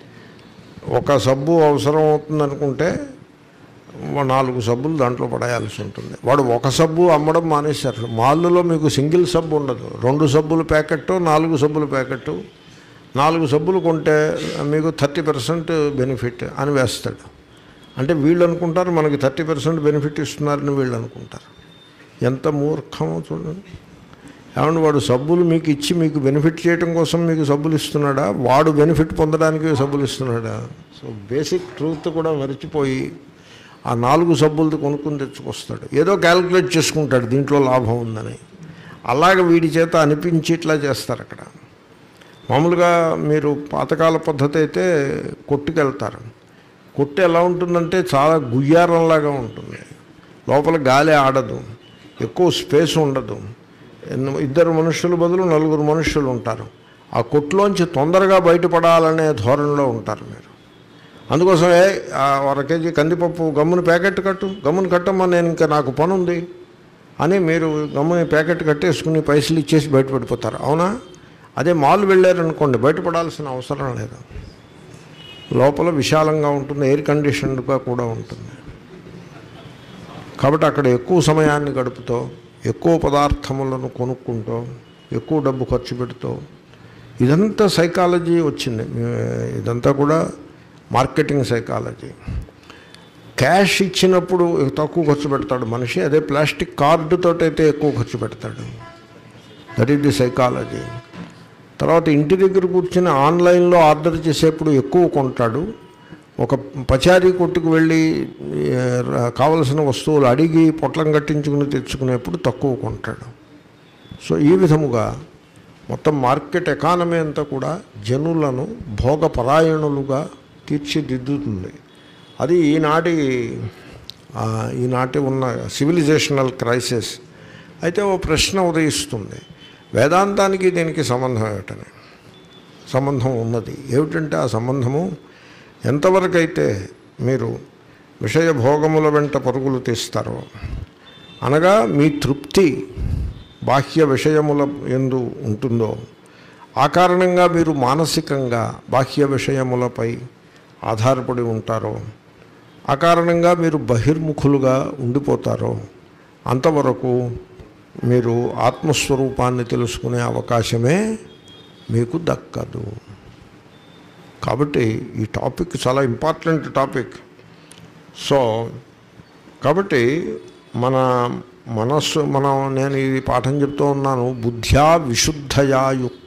[SPEAKER 1] ఒక సబ్బు అవసరం అవుతుంది అనుకుంటే వా- నాలుగు సబ్బులు దాంట్లో పడేయాల్సి ఉంటుంది వాడు ఒక సబ్బు అమ్మడం మానేశారు మాల్లో మీకు సింగిల్ సబ్బు ఉండదు రెండు సబ్బుల ప్యాకెట్ నాలుగు సబ్బుల ప్యాకెట్ నాలుగు సబ్బులు కొంటే మీకు థర్టీ పర్సెంట్ బెనిఫిట్ అని వేస్తాడు అంటే వీళ్ళు అనుకుంటారు మనకి థర్టీ పర్సెంట్ బెనిఫిట్ ఇస్తున్నారని వీళ్ళు అనుకుంటారు ఎంత మూర్ఖమో చూడండి ఏమంటే వాడు సబ్బులు మీకు ఇచ్చి మీకు బెనిఫిట్ చేయడం కోసం మీకు సబ్బులు ఇస్తున్నాడా వాడు బెనిఫిట్ పొందడానికి సబ్బులు ఇస్తున్నాడా సో బేసిక్ ట్రూత్ కూడా మర్చిపోయి ఆ నాలుగు సబ్బులతో కొనుక్కుని తెచ్చుకొస్తాడు ఏదో క్యాలిక్యులేట్ చేసుకుంటాడు దీంట్లో లాభం ఉందని అలాగ వీడి చేత అనిపించి ఇట్లా చేస్తారు అక్కడ మామూలుగా మీరు పాతకాల పద్ధతి అయితే కొట్టుకెళ్తారు కొట్టు ఎలా ఉంటుందంటే చాలా గుయ్యారంలాగా ఉంటుంది లోపల గాలి ఆడదు ఎక్కువ స్పేస్ ఉండదు ఎన్ని- ఇద్దరు మనుషుల బదులు నలుగురు మనుషులు ఉంటారు ఆ కొట్టులోంచి తొందరగా బయటపడాలనే ధోరణిలో ఉంటారు మీరు అందుకోసం ఏ ఆ అర కేజీ కందిపప్పు గమ్ముని ప్యాకెట్ కట్టు గమ్ముని కట్టమ్మా నేను ఇంకా నాకు పని ఉంది అని మీరు గమ్ముని ప్యాకెట్ కట్టేసుకుని పైసలు ఇచ్చేసి బయటపడిపోతారు అవునా అదే మాల్ వెళ్ళారనుకోండి బయటపడాల్సిన అవసరం లేదు లోపల విశాలంగా ఉంటుంది ఎయిర్ కండిషన్డ్గా కూడా ఉంటుంది కాబట్టి అక్కడ ఎక్కువ సమయాన్ని గడుపుతూ ఎక్కువ పదార్థములను కొనుక్కుంటూ ఎక్కువ డబ్బు ఖర్చు పెడుతూ ఇదంతా సైకాలజీ వచ్చింది మీ- ఇదంతా కూడా మార్కెటింగ్ సైకాలజీ క్యాష్ ఇచ్చినప్పుడు తక్కువ ఖర్చు పెడతాడు మనిషి అదే ప్లాస్టిక్ కార్డుతో అయితే ఎక్కువ ఖర్చు పెడతాడు దట్ ఈస్ ది సైకాలజీ తర్వాత ఇంటి దగ్గర కూర్చుని ఆన్లైన్లో ఆర్డర్ చేసేప్పుడు ఎక్కువ కొంటాడు ఒక పచారీ కొట్టుకు వెళ్ళి ఏ, ర- కావలసిన వస్తువులు అడిగి పొట్లం కట్టించుకుని తెచ్చుకునేప్పుడు తక్కువ కొంటాడు సో ఈ విధముగా మొత్తం మార్కెట్ ఎకానమీ అంతా కూడా జనులను భోగపరాయణులుగా తీర్చిదిద్దుతుంది అది ఈనాటి ఆ, ఈనాటి ఉన్న సివిలైజేషనల్ క్రైసిస్ అయితే ఓ ప్రశ్న ఉదయిస్తుంది వేదాంతానికి దీనికి సంబంధం ఏమిటని సంబంధం ఉన్నది ఏమిటంటే ఆ సంబంధము ఎంతవరకు అయితే మీరు విషయ భోగముల వెంట పరుగులు తీస్తారో అనగా మీ తృప్తి బాహ్య విషయముల ఎందు ఉంటుందో ఆ కారణంగా మీరు మానసికంగా బాహ్య విషయములపై ఆధారపడి ఉంటారో ఆ కారణంగా మీరు బహిర్ముఖులుగా ఉండిపోతారో అంతవరకు మీరు ఆత్మస్వరూపాన్ని తెలుసుకునే అవకాశమే మీకు దక్కదు కాబట్టి ఈ టాపిక్ చాలా ఇంపార్టెంట్ టాపిక్ సో కాబట్టి మన మనస్సు మనం నేను ఈ పాఠం చెప్తూ ఉన్నాను బుద్ధ్యా విశుద్ధయా యుక్త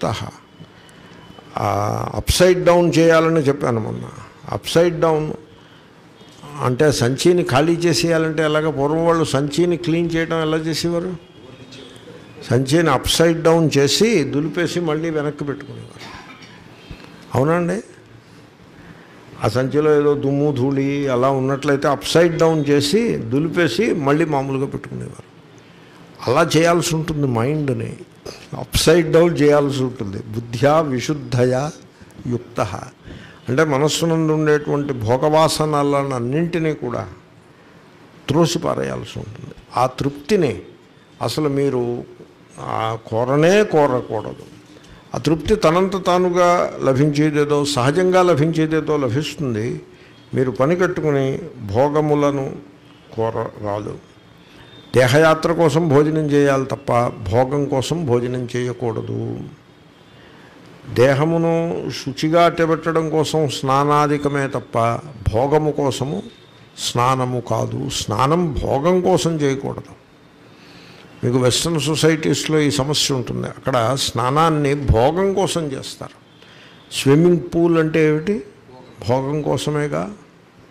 [SPEAKER 1] అప్సైడ్ డౌన్ చేయాలని చెప్పాను మొన్న అప్సైడ్ డౌన్ అంటే సంచిని ఖాళీ చేసేయాలంటే ఎలాగ పూర్వం వాళ్ళు సంచిని క్లీన్ చేయడం ఎలా చేసేవారు సంచిని అప్సైడ్ డౌన్ చేసి దులిపేసి మళ్ళీ వెనక్కి పెట్టుకునేవారు అవునండి ఆ సంచిలో ఏదో దుమ్ము ధూళి అలా ఉన్నట్లయితే అప్సైడ్ డౌన్ చేసి దులిపేసి మళ్ళీ మామూలుగా పెట్టుకునేవారు అలా చేయాల్సి ఉంటుంది మైండ్ని అప్సైడ్ డౌన్ చేయాల్సి ఉంటుంది బుద్ధ్యా విశుద్ధయా యుక్త అంటే మనస్సునందు ఉండేటువంటి భోగవాసనలను అన్నింటినీ కూడా త్రోసిపారేయాల్సి ఉంటుంది ఆ తృప్తిని అసలు మీరు ఆ కోరనే కోరకూడదు ఆ తృప్తి తనంత తానుగా లభించేదేదో సహజంగా లభించేదేదో లభిస్తుంది మీరు పని కట్టుకుని భోగములను కోరరాదు దేహయాత్ర కోసం భోజనం చేయాలి తప్ప భోగం కోసం భోజనం చేయకూడదు దేహమును శుచిగా అట్టబెట్టడం కోసం స్నానాధికమే తప్ప భోగము కోసము స్నానము కాదు స్నానం భోగం కోసం చేయకూడదు మీకు వెస్ట్రన్ సొసైటీస్లో ఈ సమస్య ఉంటుంది అక్కడ స్నానాన్ని భోగం కోసం చేస్తారు స్విమ్మింగ్ పూల్ అంటే ఏమిటి భోగం కోసమేగా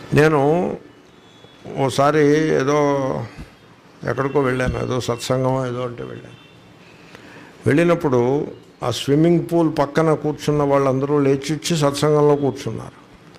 [SPEAKER 1] నేను ఓసారి ఏదో ఎక్కడికో వెళ్ళాను ఏదో సత్సంగం ఏదో అంటే వెళ్ళాను వెళ్ళినప్పుడు ఆ స్విమ్మింగ్ పూల్ పక్కన కూర్చున్న వాళ్ళందరూ లేచి వచ్చి సత్సంగంలో కూర్చున్నారు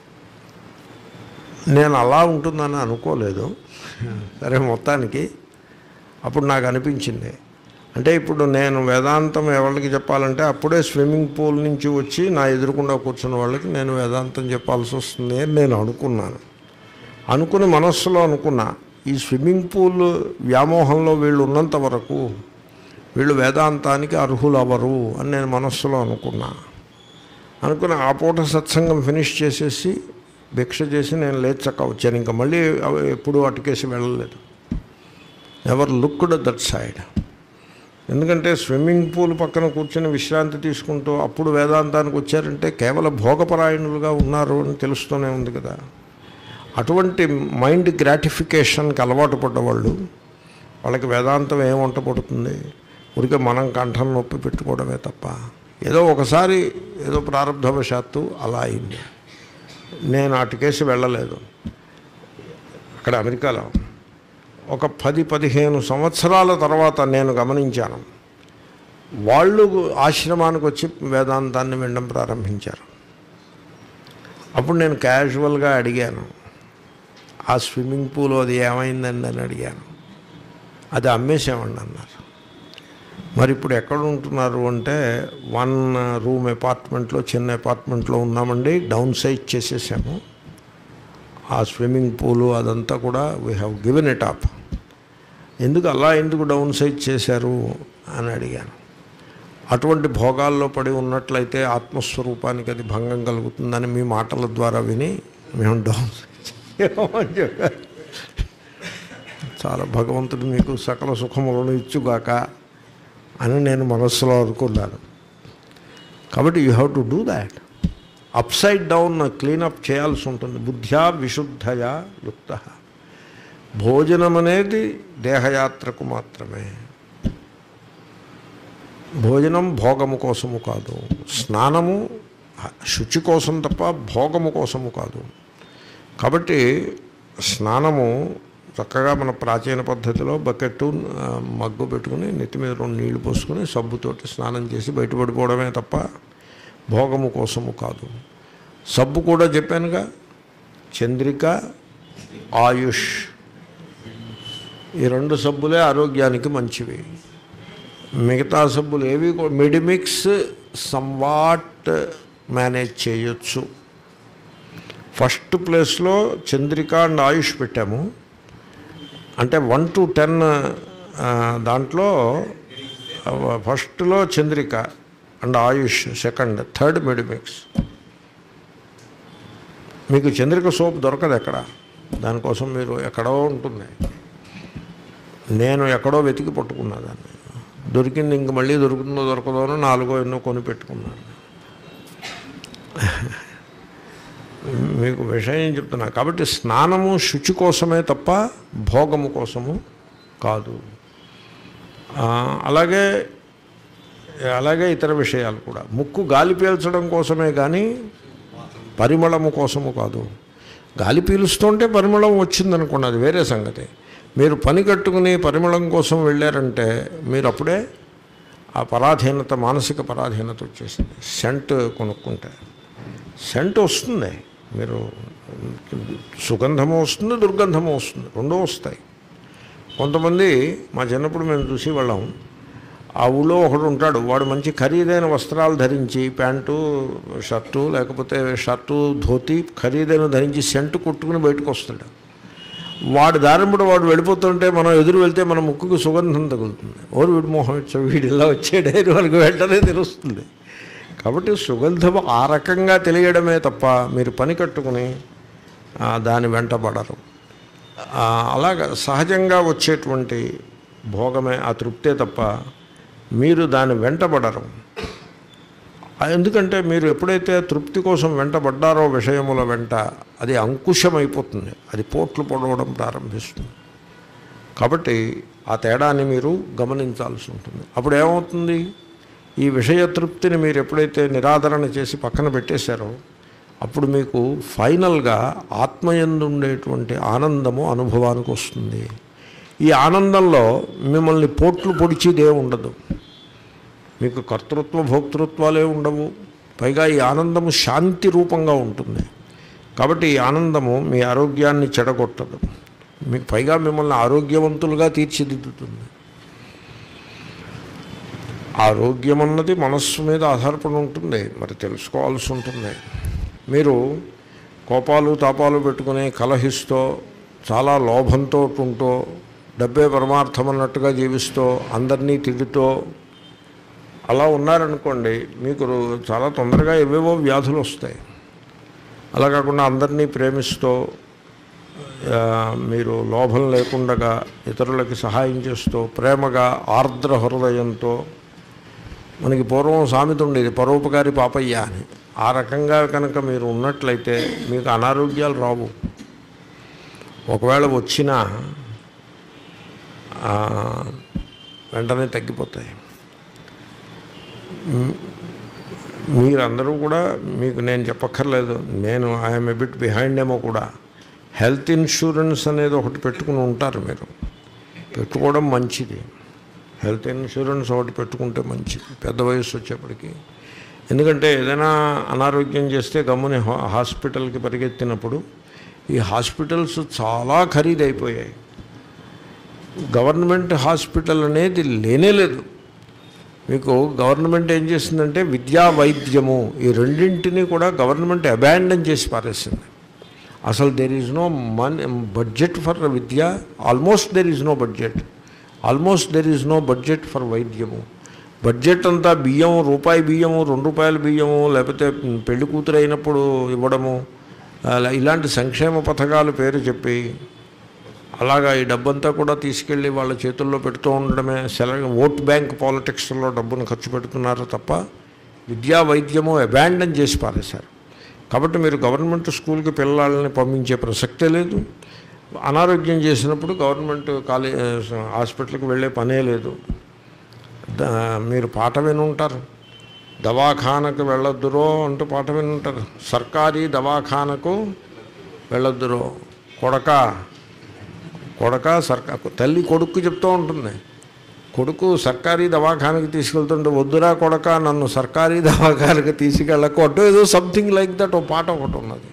[SPEAKER 1] నేను అలా ఉంటుందని అనుకోలేదు సరే మొత్తానికి అప్పుడు నాకు అనిపించింది అంటే ఇప్పుడు నేను వేదాంతం ఎవరికి చెప్పాలంటే అప్పుడే స్విమ్మింగ్ పూల్ నుంచి వచ్చి నా ఎదురుకుండా కూర్చున్న వాళ్ళకి నేను వేదాంతం చెప్పాల్సి వస్తుంది అని నేను అనుకున్నాను అనుకుని మనస్సులో అనుకున్నా ఈ స్విమ్మింగ్ పూల్ వ్యామోహంలో వీళ్ళు ఉన్నంత వరకు వీళ్ళు వేదాంతానికి అర్హులు అవ్వరు అని నేను మనస్సులో అనుకున్నా అనుకుని ఆ పూట సత్సంగం ఫినిష్ చేసేసి భిక్ష చేసి నేను లేచక్క వచ్చాను ఇంకా మళ్ళీ అవి ఎప్పుడూ అటుకేసి వెళ్ళలేదు ఎవర్ లుక్డ్ దట్ సైడ్ ఎందుకంటే స్విమ్మింగ్ పూల్ పక్కన కూర్చొని విశ్రాంతి తీసుకుంటూ అప్పుడు వేదాంతానికి వచ్చారంటే కేవలం భోగపరాయణులుగా ఉన్నారు అని తెలుస్తూనే ఉంది కదా అటువంటి మైండ్ గ్రాటిఫికేషన్కి అలవాటు పడ్డవాళ్ళు వాళ్ళకి వేదాంతం ఏం వంట పడుతుంది ఊరికే మనం కంఠం నొప్పి పెట్టుకోవడమే తప్ప ఏదో ఒకసారి ఏదో ప్రారంభవశాత్తు అలా అయింది నేను అటుకేసి వెళ్ళలేదు అక్కడ అమెరికాలో ఒక పది పదిహేను సంవత్సరాల తర్వాత నేను గమనించాను వాళ్ళు ఆశ్రమానికి వచ్చి వేదాంతాన్ని వినడం ప్రారంభించారు అప్పుడు నేను క్యాజువల్గా అడిగాను ఆ స్విమ్మింగ్ పూల్ అది ఏమైందండి అని అడిగాను అది అమ్మేసామండి అన్నారు మరి ఇప్పుడు ఎక్కడ ఉంటున్నారు అంటే వన్ రూమ్ అపార్ట్మెంట్లో చిన్న అపార్ట్మెంట్లో ఉన్నామండి డౌన్ సైజ్ చేసేసాము ఆ స్విమ్మింగ్ పూలు అదంతా కూడా we have given it up ఎందుకు అలా ఎందుకు డౌన్ సైజ్ చేశారు అని అడిగాను అటువంటి భోగాల్లో పడి ఉన్నట్లయితే ఆత్మస్వరూపానికి అది భంగం కలుగుతుందని మీ మాటల ద్వారా విని మేము డౌన్ సైజ్ చేయమని చెప్పారు చాలా భగవంతుడు మీకు సకల సుఖములను ఇచ్చుగాక అని నేను మనస్సులో అనుకున్నాను కాబట్టి you have to do that upside down cleanup చేయాల్సి ఉంటుంది బుద్ధ్యా విశుద్ధయా యుక్త భోజనం అనేది దేహయాత్రకు మాత్రమే భోజనం భోగము కోసము కాదు స్నానము శుచి కోసం తప్ప భోగము కోసము కాదు కాబట్టి స్నానము చక్కగా మన ప్రాచీన పద్ధతిలో బకెట్ ఆ, మగ్గు పెట్టుకుని నెత్తి మీద రెండు నీళ్లు పోసుకొని సబ్బుతోటి స్నానం చేసి బయటపడిపోవడమే తప్ప భోగము కోసము కాదు సబ్బు కూడా చెప్పానుగా చంద్రిక ఆయుష్ ఈ రెండు సబ్బులే ఆరోగ్యానికి మంచివి మిగతా సబ్బులు ఏవి కూడా మెడిమిక్స్ సంవాట్ మేనేజ్ చేయొచ్చు ఫస్ట్ ప్లేస్లో చంద్రిక అండ్ ఆయుష్ పెట్టాము అంటే వన్ టు టెన్ దాంట్లో ఫస్ట్లో Chandrika and Ayush second third Medimix మీకు చంద్రిక సోప్ దొరకదు ఎక్కడ దానికోసం మీరు ఎక్కడో ఉంటుంది నేను ఎక్కడో వెతికి పట్టుకున్నా దాన్ని దొరికింది ఇంక మళ్ళీ దొరుకుతుందో దొరకదో అని నాలుగో ఎన్నో కొని పెట్టుకున్నాను మీకు విషయం చెప్తున్నా కాబట్టి స్నానము శుచి కోసమే తప్ప భోగము కోసము కాదు ఆ, అలాగే అలాగే ఇతర విషయాలు కూడా ముక్కు గాలి పీల్చడం కోసమే కానీ పరిమళము కోసము కాదు గాలి పీలుస్తుంటే పరిమళం వచ్చిందనుకోండి అది వేరే సంగతి మీరు పని కట్టుకుని పరిమళం కోసం వెళ్ళారంటే మీరు అప్పుడే ఆ పరాధీనత మానసిక పరాధీనత వచ్చేసింది సెంట్ కొనుక్కుంటే సెంట్ వస్తుంది మీరు సుగంధము వస్తుంది దుర్గంధము వస్తుంది రెండూ వస్తాయి కొంతమంది మా చిన్నప్పుడు మేము చూసేవాళ్ళం ఆ ఊళ్ళో ఒకడు ఉంటాడు వాడు మంచి ఖరీదైన వస్త్రాలు ధరించి ప్యాంటు షర్టు లేకపోతే షర్టు ధోతి ఖరీదైన ధరించి సెంటు కొట్టుకుని బయటకు వస్తాడు వాడు దారింపుడు వాడు వెళ్ళిపోతుంటే మనం ఎదురు వెళ్తే మన ముక్కుకు సుగంధం తగులుతుంది ఓరు వీడి మొహం ఇచ్చా వీడు ఇలా వచ్చాడే అని మనకు వెంటనే తెలుస్తుంది కాబట్టి సుగంధం ఆ రకంగా తెలియడమే తప్ప మీరు పని కట్టుకుని ఆ, దాని వెంటబడరు ఆ, అలాగ సహజంగా వచ్చేటువంటి భోగమే ఆ తృప్తే తప్ప మీరు దాని వెంటబడరు ఆ, ఎందుకంటే మీరు ఎప్పుడైతే తృప్తి కోసం వెంటబడ్డారో విషయముల వెంట అది అంకుశమైపోతుంది అది పోట్లు పొడవడం ప్రారంభిస్తుంది కాబట్టి ఆ తేడాన్ని మీరు గమనించాల్సి ఉంటుంది అప్పుడు ఏమవుతుంది ఈ విషయ తృప్తిని మీరు ఎప్పుడైతే నిరాదరణ చేసి పక్కన పెట్టేశారో అప్పుడు మీకు ఫైనల్గా ఆత్మయందు ఉండేటువంటి ఆనందము అనుభవానికి వస్తుంది ఈ ఆనందంలో మిమ్మల్ని పోట్లు పొడిచేదే ఉండదు మీకు కర్తృత్వ భోక్తృత్వాలే ఉండవు పైగా ఈ ఆనందము శాంతి రూపంగా ఉంటుంది కాబట్టి ఈ ఆనందము మీ ఆరోగ్యాన్ని చెడగొట్టదు మీకు పైగా మిమ్మల్ని ఆరోగ్యవంతులుగా తీర్చిదిద్దుతుంది ఆరోగ్యం అన్నది మనస్సు మీద ఆధారపడి ఉంటుంది మరి తెలుసుకోవాల్సి ఉంటుంది మీరు కోపాలు తాపాలు పెట్టుకుని కలహిస్తూ చాలా లోభంతో ఉంటూ డబ్బే పరమార్థం అన్నట్టుగా జీవిస్తూ అందరినీ తిడుతూ అలా ఉన్నారనుకోండి మీకు రో- చాలా తొందరగా ఏవేవో వ్యాధులు వస్తాయి అలా కాకుండా అందరినీ ప్రేమిస్తూ ఆ, మీరు లోభం లేకుండా ఇతరులకి సహాయం చేస్తూ ప్రేమగా ఆర్ద్ర హృదయంతో మనకి పూర్వం సామెత ఉండేది పరోపకారి పాపయ్య అని ఆ రకంగా కనుక మీరు ఉన్నట్లయితే మీకు అనారోగ్యాలు రావు ఒకవేళ వచ్చినా ఆ, వెంటనే తగ్గిపోతాయి మ్, మీరందరూ కూడా మీకు నేను చెప్పక్కర్లేదు నేను ఐఎమ్ ఎ బిట్ బిహైండ్ ఏమో కూడా హెల్త్ ఇన్సూరెన్స్ అనేది ఒకటి పెట్టుకుని ఉంటారు మీరు పెట్టుకోవడం మంచిది హెల్త్ ఇన్సూరెన్స్ ఒకటి పెట్టుకుంటే మంచిది పెద్ద వయసు వచ్చేప్పటికి ఎందుకంటే ఏదైనా అనారోగ్యం చేస్తే గమ్ముని హా- హాస్పిటల్కి పరిగెత్తినప్పుడు ఈ హాస్పిటల్స్ చాలా ఖరీదైపోయాయి గవర్నమెంట్ హాస్పిటల్ అనేది లేనే లేదు మీకు గవర్నమెంట్ ఏం చేసిందంటే విద్యా వైద్యము ఈ రెండింటినీ కూడా గవర్నమెంట్ అబాండన్ చేసి పారేసింది అసలు దెర్ ఈజ్ నో మన్ బడ్జెట్ ఫర్ విద్య almost there is no budget almost there is no budget for వైద్యము బడ్జెట్ అంతా బియ్యం రూపాయి బియ్యము రెండు రూపాయల బియ్యము లేకపోతే పెళ్లి కూతురు అయినప్పుడు ఇవ్వడము అలా ఇలాంటి సంక్షేమ పథకాలు పేరు చెప్పి అలాగా ఈ డబ్బంతా కూడా తీసుకెళ్ళి వాళ్ళ చేతుల్లో పెడుతూ ఉండడమే సెల ఓట్ బ్యాంక్ పాలిటిక్స్లో డబ్బును ఖర్చు పెడుతున్నారు తప్ప విద్యా వైద్యము అబాండన్ చేసి పారేశారు కాబట్టి మీరు గవర్నమెంట్ స్కూల్కి పిల్లల్ని పంపించే ప్రసక్తే లేదు అనారోగ్యం చేసినప్పుడు గవర్నమెంట్ కాలే హాస్పిటల్కి వెళ్ళే పనే లేదు ద- మీరు పాట వినుంటారు దవాఖానకు వెళ్ళొద్దురో అంటూ పాట వినుంటారు సర్కారీ దవాఖానకు వెళ్ళొద్దురో కొడక కొడక సర్కా తల్లి కొడుకు చెప్తూ ఉంటుంది కొడుకు సర్కారీ దవాఖానకి తీసుకెళ్తుంటే వద్దురా కొడక నన్ను సర్కారీ దవాఖానకి తీసుకెళ్ళకు అటు ఏదో సంథింగ్ లైక్ దట్ ఓ పాట ఒకటి ఉన్నది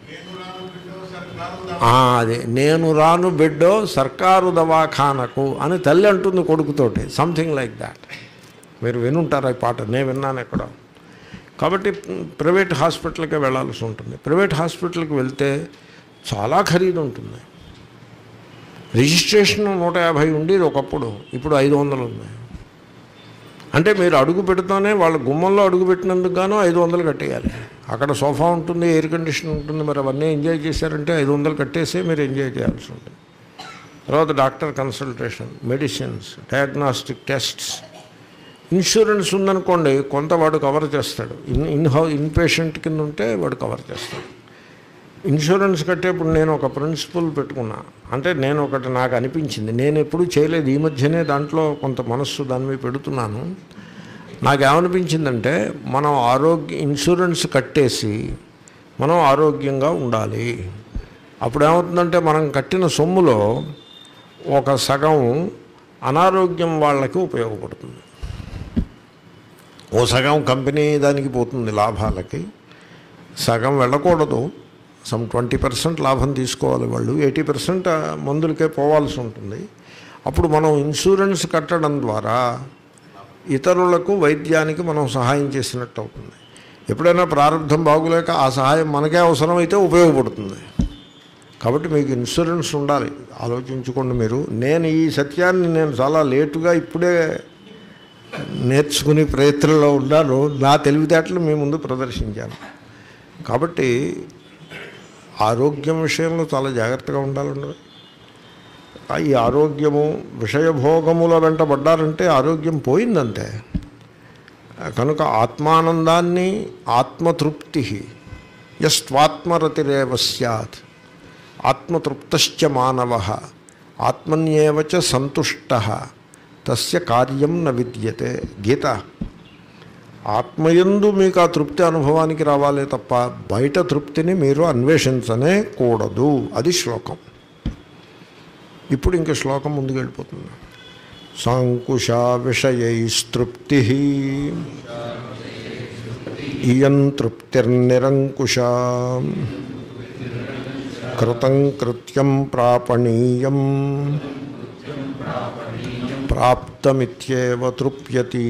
[SPEAKER 1] ఆ, అదే నేను రాను బిడ్డో సర్కారు దవాఖానకు అని తల్లి అంటుంది కొడుకుతోటి సంథింగ్ లైక్ దాట్ మీరు వినుంటారా ఈ పాట నేను విన్నాను ఎక్కడ కాబట్టి ప్రైవేట్ హాస్పిటల్కే వెళ్ళాల్సి ఉంటుంది ప్రైవేట్ హాస్పిటల్కి వెళ్తే చాలా ఖరీదు ఉంటుంది రిజిస్ట్రేషన్ నూట యాభై ఉండేది ఒకప్పుడు ఇప్పుడు ఐదు వందలు ఉన్నాయి అంటే మీరు అడుగు పెడుతూనే వాళ్ళ గుమ్మంలో అడుగు పెట్టినందుకు గాను ఐదు వందలు కట్టేయాలి అక్కడ సోఫా ఉంటుంది ఎయిర్ కండిషన్ ఉంటుంది మరి అవన్నీ ఎంజాయ్ చేశారంటే ఐదు వందలు కట్టేసే మీరు ఎంజాయ్ చేయాల్సి ఉంటుంది తర్వాత doctor consultation medicines diagnostic tests insurance ఉందనుకోండి కొంత వాడు కవర్ చేస్తాడు in in how in patient కింద ఉంటే వాడు కవర్ చేస్తాడు ఇన్సూరెన్స్ కట్టేప్పుడు నేను ఒక ప్రిన్సిపల్ పెట్టుకున్నా అంటే నేను ఒకటి నాకు అనిపించింది నేను ఎప్పుడూ చేయలేదు ఈ మధ్యనే దాంట్లో కొంత మనస్సు దాని మీద పెడుతున్నాను నాకేమనిపించిందంటే మనం ఆరోగ్య ఇన్సూరెన్స్ కట్టేసి మనం ఆరోగ్యంగా ఉండాలి అప్పుడు ఏమవుతుందంటే మనం కట్టిన సొమ్ములో ఒక సగం అనారోగ్యం వాళ్ళకి ఉపయోగపడుతుంది ఓ సగం కంపెనీ దానికి పోతుంది లాభాలకి సగం వెళ్ళకూడదు సమ్ ట్వంటీ పర్సెంట్ లాభం తీసుకోవాలి వాళ్ళు ఎయిటీ పర్సెంట్ మందులకే పోవాల్సి ఉంటుంది అప్పుడు మనం ఇన్సూరెన్స్ కట్టడం ద్వారా ఇతరులకు వైద్యానికి మనం సహాయం చేసినట్టు అవుతుంది ఎప్పుడైనా ప్రారంభం బాగులేక ఆ సహాయం మనకే అవసరమైతే ఉపయోగపడుతుంది కాబట్టి మీకు ఇన్సూరెన్స్ ఉండాలి ఆలోచించుకోండి మీరు నేను ఈ సత్యాన్ని నేను చాలా లేటుగా ఇప్పుడే నేర్చుకునే ప్రయత్నంలో ఉన్నాను నా తెలివితేటలు మీ ముందు ప్రదర్శించాను కాబట్టి ఆరోగ్యం విషయంలో చాలా జాగ్రత్తగా ఉండాలండి ఆ ఈ ఆరోగ్యము విషయభోగముల వెంట పడ్డారంటే ఆరోగ్యం పోయిందంతే కనుక ఆత్మానందాన్ని ఆత్మతృప్తి యస్వాత్మరతిరేవ సత్ ఆత్మతృప్తశ్చ మానవ ఆత్మన్యేవచ సంతుష్ట తస్య కార్యం న విద్యతే గీత ఆత్మయందు మీకు ఆ తృప్తి అనుభవానికి రావాలే తప్ప బయట తృప్తిని మీరు అన్వేషించనే కూడదు అది శ్లోకం ఇప్పుడు ఇంక శ్లోకం ముందుకు వెళ్ళిపోతుంది సాంకుశ విషయైస్తృప్తి ఇయం తృప్తిర్నిరంకుశ కృతం కృత్యం ప్రాపణీయం ప్రాప్తమిత్యేవ తృప్యతి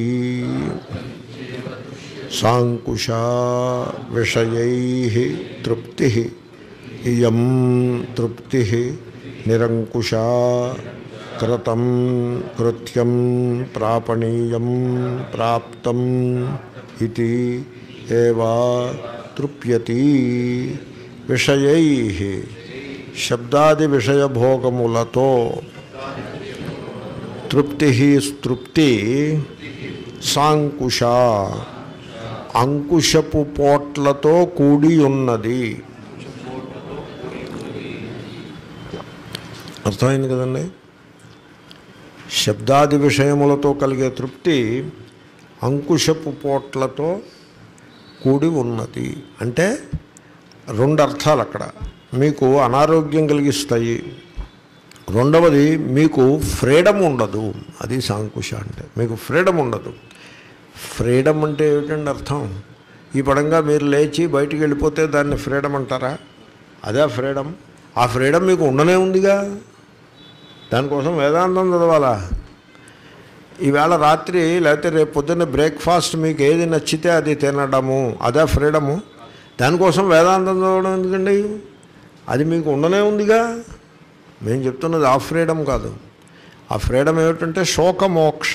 [SPEAKER 1] సాంకుశ విషయై తృప్తి ఇయం తృప్తి నిరంకుశ కృతం కృత్యం ప్రాపణీయం ప్రాప్తం ఇది ఏవా తృప్యతి విషయై శబ్దాది విషయభోగములతో తృప్తి తృప్తి సాంకుశ అంకుశపు పోట్లతో కూడి ఉన్నది అర్థమైంది కదండి శబ్దాది విషయములతో కలిగే తృప్తి అంకుశపు పోట్లతో కూడి ఉన్నది అంటే రెండు అర్థాలు అక్కడ మీకు అనారోగ్యం కలిగిస్తాయి రెండవది మీకు ఫ్రీడమ్ ఉండదు అది సాంకుశ అంటే మీకు ఫ్రీడమ్ ఉండదు ఫ్రీడమ్ అంటే ఏమిటండి అర్థం ఈ పడంగా మీరు లేచి బయటికి వెళ్ళిపోతే దాన్ని ఫ్రీడమ్ అంటారా అదే ఫ్రీడమ్ ఆ ఫ్రీడమ్ మీకు ఉండనే ఉందిగా దానికోసం వేదాంతం చదవాలా ఈవేళ రాత్రి లేకపోతే రేపు పొద్దున్న బ్రేక్ఫాస్ట్ మీకు ఏది నచ్చితే అది తినడము అదే ఫ్రీడము దానికోసం వేదాంతం చదవడం ఎందుకండి అది మీకు ఉండనే ఉందిగా మేము చెప్తున్నది ఆ ఫ్రీడమ్ కాదు ఆ ఫ్రీడమ్ ఏమిటంటే శోకమోక్ష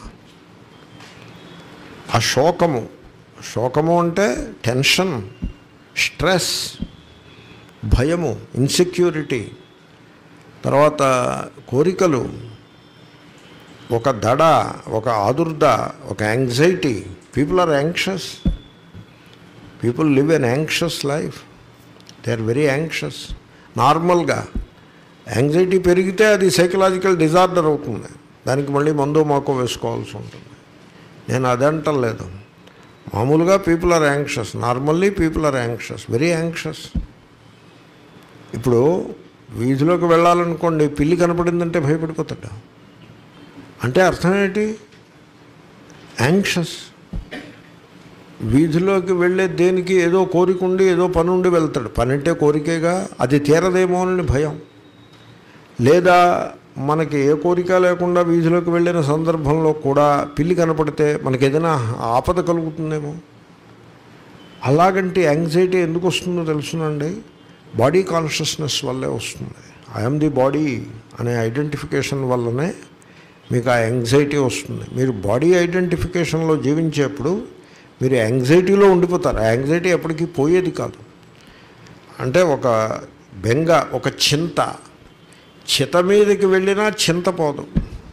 [SPEAKER 1] ఆ శోకము శోకము అంటే టెన్షన్ స్ట్రెస్ భయము ఇన్సెక్యూరిటీ తర్వాత కోరికలు ఒక దడ ఒక ఆదుర్ద ఒక anxiety people are anxious people live an anxious life they are very anxious నార్మల్గా యాంగ్జైటీ పెరిగితే అది సైకలాజికల్ డిజార్డర్ అవుతుంది దానికి మళ్ళీ మందు మాకు వేసుకోవాల్సి ఉంటుంది నేను అదంటం లేదు మామూలుగా people are anxious normally people are anxious very anxious ఇప్పుడు వీధిలోకి వెళ్ళాలనుకోండి పిల్లి కనపడిందంటే భయపడిపోతాడు అంటే అర్థం ఏంటి యాంక్షస్ వీధిలోకి వెళ్ళే దేనికి ఏదో కోరిక ఉండి ఏదో పని ఉండి వెళ్తాడు పని అంటే కోరికేగా అది తీరదేమో అని భయం లేదా మనకి ఏ కోరిక లేకుండా వీధిలోకి వెళ్ళిన సందర్భంలో కూడా పిల్లి కనపడితే మనకి ఏదైనా ఆపద కలుగుతుందేమో అలాగంటే యాంగ్జైటీ ఎందుకు వస్తుందో తెలుసునండి బాడీ కాన్షియస్నెస్ వల్లే వస్తుంది ఐఎమ్ ది బాడీ అనే ఐడెంటిఫికేషన్ వల్లనే మీకు ఆ యాంగ్జైటీ వస్తుంది మీరు బాడీ ఐడెంటిఫికేషన్లో జీవించేప్పుడు మీరు యాంగ్జైటీలో ఉండిపోతారు ఆ యాంగ్జైటీ ఎప్పటికీ పోయేది కాదు అంటే ఒక బెంగ ఒక చింత చిత మీదకి వెళ్ళినా చింత పోదు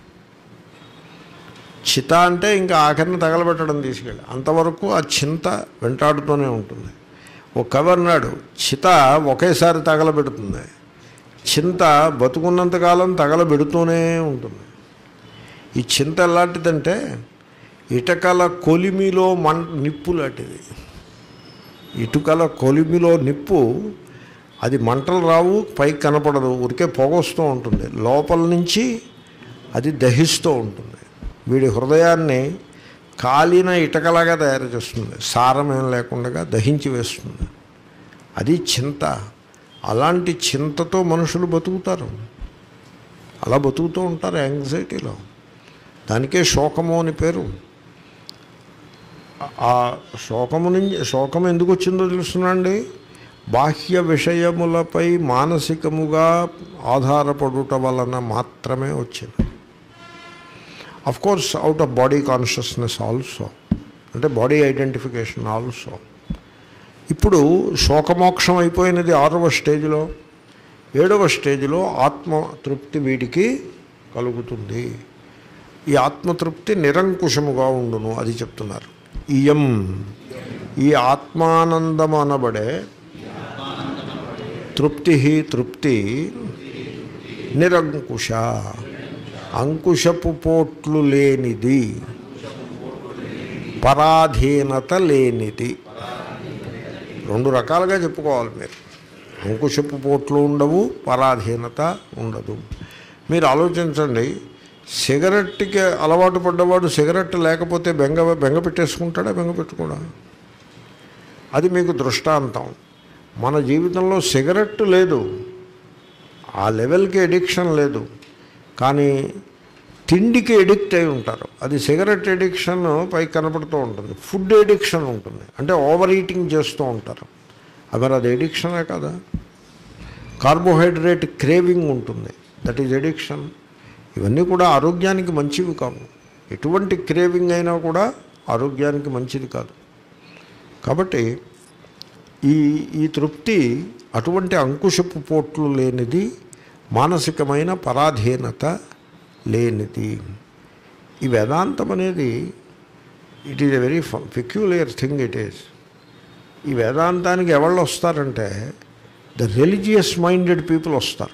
[SPEAKER 1] చిత అంటే ఇంకా ఆఖరిని తగలబెట్టడం తీసుకెళ్ళి అంతవరకు ఆ చింత వెంటాడుతూనే ఉంటుంది ఒక కవి అన్నాడు చిత ఒకేసారి తగలబెడుతుంది చింత బతుకున్నంతకాలం తగలబెడుతూనే ఉంటుంది ఈ చింత ఎలాంటిదంటే ఇటకల కొలిమిలో మం నిప్పు లాంటిది ఇటుకల కొలిమిలో నిప్పు అది మంటలు రావు పైకి కనపడదు ఊరికే పొగొస్తూ ఉంటుంది లోపల నుంచి అది దహిస్తూ ఉంటుంది వీడి హృదయాన్ని కాలిన ఇటకలాగా తయారు చేస్తుంది సారం ఏం లేకుండా దహించి వేస్తుంది అది చింత అలాంటి చింతతో మనుషులు బతుకుతారు అలా బతుకుతూ ఉంటారు యాంగ్జైటీలో దానికే శోకము అని పేరు ఆ శోకము నుంచి శోకం ఎందుకు వచ్చిందో తెలుసునండి బాహ్య విషయములపై మానసికముగా ఆధారపడుట వలన మాత్రమే వచ్చింది of course out of body consciousness also అంటే బాడీ ఐడెంటిఫికేషన్ ఆల్సో ఇప్పుడు శోకమోక్షం అయిపోయినది ఆరవ స్టేజ్లో ఏడవ స్టేజ్లో ఆత్మతృప్తి వీడికి కలుగుతుంది ఈ ఆత్మతృప్తి నిరంకుశముగా ఉండును అది చెప్తున్నారు ఇయం ఈ ఆత్మానందం అనబడే తృప్తి తృప్తి నిరంకుశ అంకుశపు పోట్లు లేనిది పరాధీనత లేనిది రెండు రకాలుగా చెప్పుకోవాలి మీరు అంకుశపు పోట్లు ఉండవు పరాధీనత ఉండదు మీరు ఆలోచించండి సిగరెట్కి అలవాటు పడ్డవాడు సిగరెట్ లేకపోతే బెంగ బెంగ పెట్టేసుకుంటాడా బెంగ పెట్టుకోడా అది మీకు దృష్టాంతం మన జీవితంలో సిగరెట్ లేదు ఆ లెవెల్కి ఎడిక్షన్ లేదు కానీ తిండికి ఎడిక్ట్ అయి ఉంటారు అది సిగరెట్ ఎడిక్షన్ పైకి కనపడుతూ ఉంటుంది ఫుడ్ ఎడిక్షన్ ఉంటుంది అంటే ఓవర్ ఈటింగ్ చేస్తూ ఉంటారు అది మరి అది ఎడిక్షనే కదా కార్బోహైడ్రేట్ క్రేవింగ్ ఉంటుంది దట్ ఈజ్ ఎడిక్షన్ ఇవన్నీ కూడా ఆరోగ్యానికి మంచివి కావు ఎటువంటి క్రేవింగ్ అయినా కూడా ఆరోగ్యానికి మంచిది కాదు కాబట్టి ఈ ఈ తృప్తి అటువంటి అంకుశపు పోట్లు లేనిది మానసికమైన పరాధీనత లేనిది ఈ వేదాంతం అనేది it is a very peculiar thing it is ఈ వేదాంతానికి ఎవళ్ళు వస్తారంటే ద రిలీజియస్ మైండెడ్ పీపుల్ వస్తారు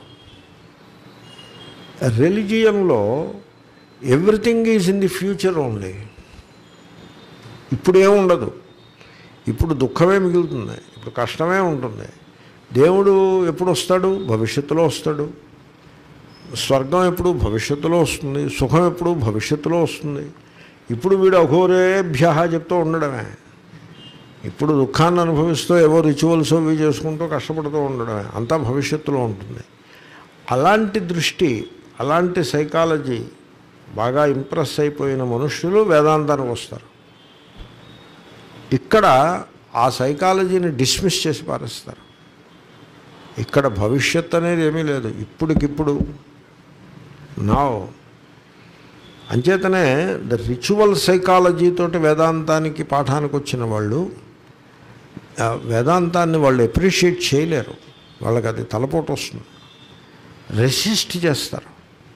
[SPEAKER 1] రిలిజియన్లో everything is in the future only ఇప్పుడే ఉండదు ఇప్పుడు దుఃఖమే మిగులుతుంది ఇప్పుడు కష్టమే ఉంటుంది దేవుడు ఎప్పుడు వస్తాడు భవిష్యత్తులో వస్తాడు స్వర్గం ఎప్పుడు భవిష్యత్తులో వస్తుంది సుఖం ఎప్పుడు భవిష్యత్తులో వస్తుంది ఇప్పుడు వీడు అఘోరేభ్య చెప్తూ ఉండడమే ఇప్పుడు దుఃఖాన్ని అనుభవిస్తూ ఏవో రిచువల్స్ అవి చేసుకుంటూ కష్టపడుతూ ఉండడమే అంతా భవిష్యత్తులో ఉంటుంది అలాంటి దృష్టి అలాంటి సైకాలజీ బాగా ఇంప్రెస్ అయిపోయిన మనుష్యులు వేదాంతానికి వస్తారు ఇక్కడ ఆ సైకాలజీని డిస్మిస్ చేసి పారేస్తారు ఇక్కడ భవిష్యత్ అనేది ఏమీ లేదు ఇప్పటికిప్పుడు నా అంచేతనే ద రిచువల్ సైకాలజీతోటి వేదాంతానికి పాఠానికి వచ్చిన వాళ్ళు ఆ వేదాంతాన్ని వాళ్ళు ఎప్రిషియేట్ చేయలేరు వాళ్ళకి అది తలపోటు వస్తుంది రెసిస్ట్ చేస్తారు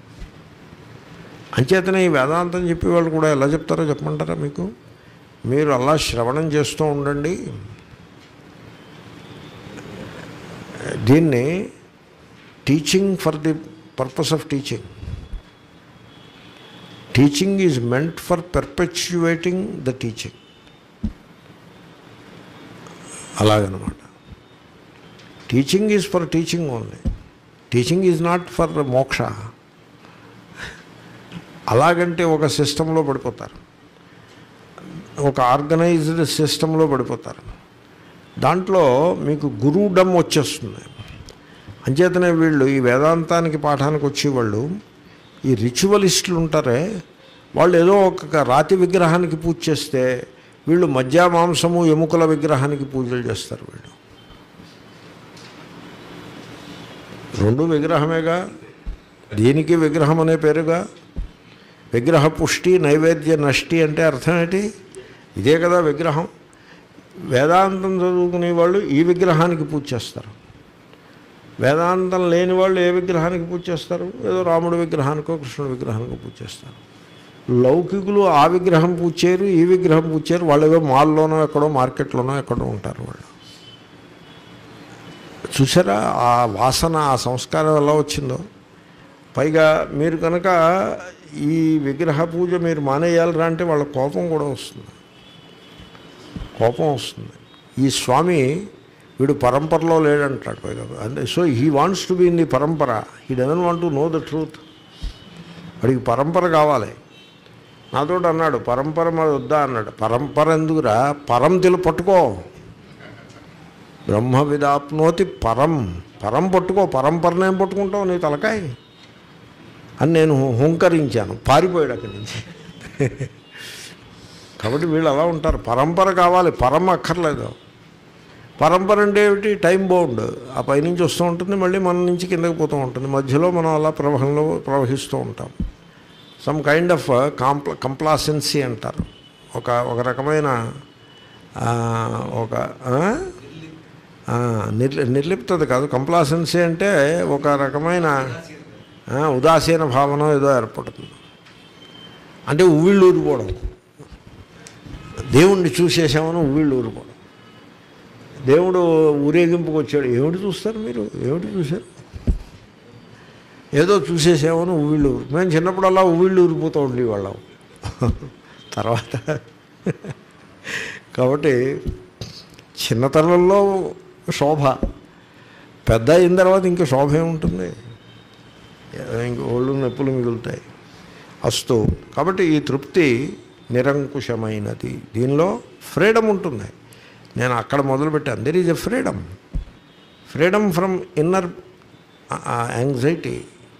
[SPEAKER 1] అంచేతనే ఈ వేదాంతం చెప్పే వాళ్ళు కూడా ఎలా చెప్తారో చెప్పమంటారా మీకు మీరు అలా శ్రవణం చేస్తూ ఉండండి దీన్ని teaching for the purpose of teaching teaching is meant for perpetuating the teaching అలాగనమాట teaching is for teaching only teaching is not for మోక్ష అలాగంటే ఒక సిస్టంలో పడిపోతారు ఒక ఆర్గనైజ్డ్ సిస్టంలో పడిపోతారు దాంట్లో మీకు గురువుడమ్ వచ్చేస్తుంది అంచేతనే వీళ్ళు ఈ వేదాంతానికి పాఠానికి వచ్చేవాళ్ళు ఈ రిచువలిస్టులు ఉంటారే వాళ్ళు ఏదో ఒక రాతి విగ్రహానికి పూజ చేస్తే వీళ్ళు మధ్య మాంసము ఎముకల విగ్రహానికి పూజలు చేస్తారు వీళ్ళు రెండు విగ్రహమేగా దీనికి విగ్రహం అనే పేరుగా విగ్రహ పుష్టి నైవేద్య నష్టి అంటే అర్థం ఏంటి ఇదే కదా విగ్రహం వేదాంతం చదువుకునే వాళ్ళు ఈ విగ్రహానికి పూజ చేస్తారు వేదాంతం లేని వాళ్ళు ఏ విగ్రహానికి పూజ చేస్తారు ఏదో రాముడి విగ్రహానికో కృష్ణుడి విగ్రహానికో పూజ చేస్తారు లౌకికులు ఆ విగ్రహం పూజ చేయరు ఈ విగ్రహం పూజ చేయరు వాళ్ళు ఏదో మాల్లోనో ఎక్కడో మార్కెట్లోనో ఎక్కడో ఉంటారు వాళ్ళు చూసారా ఆ వాసన ఆ సంస్కారం ఎలా వచ్చిందో పైగా మీరు కనుక ఈ విగ్రహ పూజ మీరు మానేయాలరా అంటే వాళ్ళ కోపం కూడా వస్తుంది కోపం వస్తుంది ఈ స్వామి వీడు పరంపరలో లేడంటాడు పైగా అంటే so he wants to be in the పరంపర he doesn't want to know the truth వాడికి పరంపర కావాలి నాతో అన్నాడు పరంపర మరి వద్దా అన్నాడు పరంపర ఎందుకురా పరం తెలు పట్టుకో బ్రహ్మ విదాప్నోతి పరం పరం పట్టుకో పరంపరనేం పట్టుకుంటావు నీ తలకాయ అని నేను హుంకరించాను పారిపోయాడు అక్కడి నుంచి కాబట్టి వీళ్ళు అలా ఉంటారు పరంపర కావాలి పరం అక్కర్లేదు పరంపర అంటే ఏమిటి టైం బౌండ్ ఆ పైనుంచి వస్తూ ఉంటుంది మళ్ళీ మన నుంచి కిందకి పోతూ ఉంటుంది మధ్యలో మనం అలా ప్రవహంలో ప్రవహిస్తూ ఉంటాం సమ్ కైండ్ ఆఫ్ కాంప్ల కంప్లాసెన్సీ అంటారు ఒక ఒక రకమైన ఆ, ఒక ఆ? ఆ, నిర్లి నిర్లిప్తత కాదు కంప్లాసెన్సీ అంటే ఒక రకమైన ఆ, ఉదాసీన భావన ఏదో ఏర్పడుతుంది అంటే ఉవ్విళ్ళు ఊరిపోవడం దేవుణ్ణి చూసేసామని ఉవ్విళ్ళు ఊరిపోవడం దేవుడు ఊరేగింపుకు వచ్చాడు ఏమిటి చూస్తారు మీరు ఏమిటి చూశారు ఏదో చూసేసామని ఉవ్విళ్ళు ఊరు మేము చిన్నప్పుడు అలా ఉవ్విళ్ళు ఊరిపోతూ ఉండేవాళ్ళం తర్వాత కాబట్టి చిన్నతనంలో శోభ పెద్ద అయిన తర్వాత ఇంకా శోభ ఏముంటుంది ఇంక ఒళ్ళు నొప్పులు మిగులుతాయి అస్తు కాబట్టి ఈ తృప్తి నిరంకుశమైనది దీనిలో ఫ్రీడమ్ ఉంటుంది నేను అక్కడ మొదలుపెట్టాను there is a freedom freedom from inner anxiety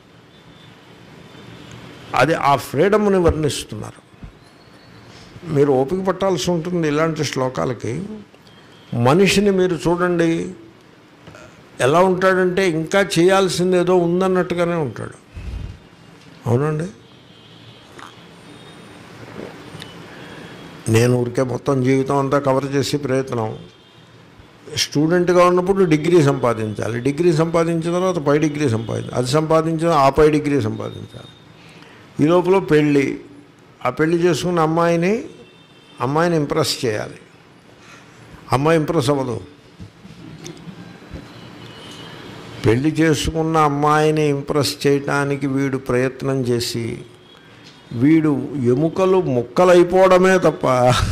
[SPEAKER 1] అది ఆ ఫ్రీడమ్ని వర్ణిస్తున్నారు మీరు ఓపిక పట్టాల్సి ఉంటుంది ఇలాంటి శ్లోకాలకి మనిషిని మీరు చూడండి ఎలా ఉంటాడంటే ఇంకా చేయాల్సింది ఏదో ఉందన్నట్టుగానే ఉంటాడు అవునండి నేను ఊరికే మొత్తం జీవితం అంతా కవర్ చేసే ప్రయత్నం స్టూడెంట్గా ఉన్నప్పుడు డిగ్రీ సంపాదించాలి డిగ్రీ సంపాదించిన తర్వాత పై డిగ్రీ సంపాదించాలి అది సంపాదించిన ఆ పై డిగ్రీ సంపాదించాలి ఈ లోపల పెళ్ళి ఆ పెళ్లి చేసుకున్న అమ్మాయిని అమ్మాయిని ఇంప్రెస్ చేయాలి అమ్మాయి ఇంప్రెస్ అవ్వదు పెళ్లి చేసుకున్న అమ్మాయిని ఇంప్రెస్ చేయటానికి వీడు ప్రయత్నం చేసి వీడు ఎముకలు ముక్కలైపోవడమే తప్ప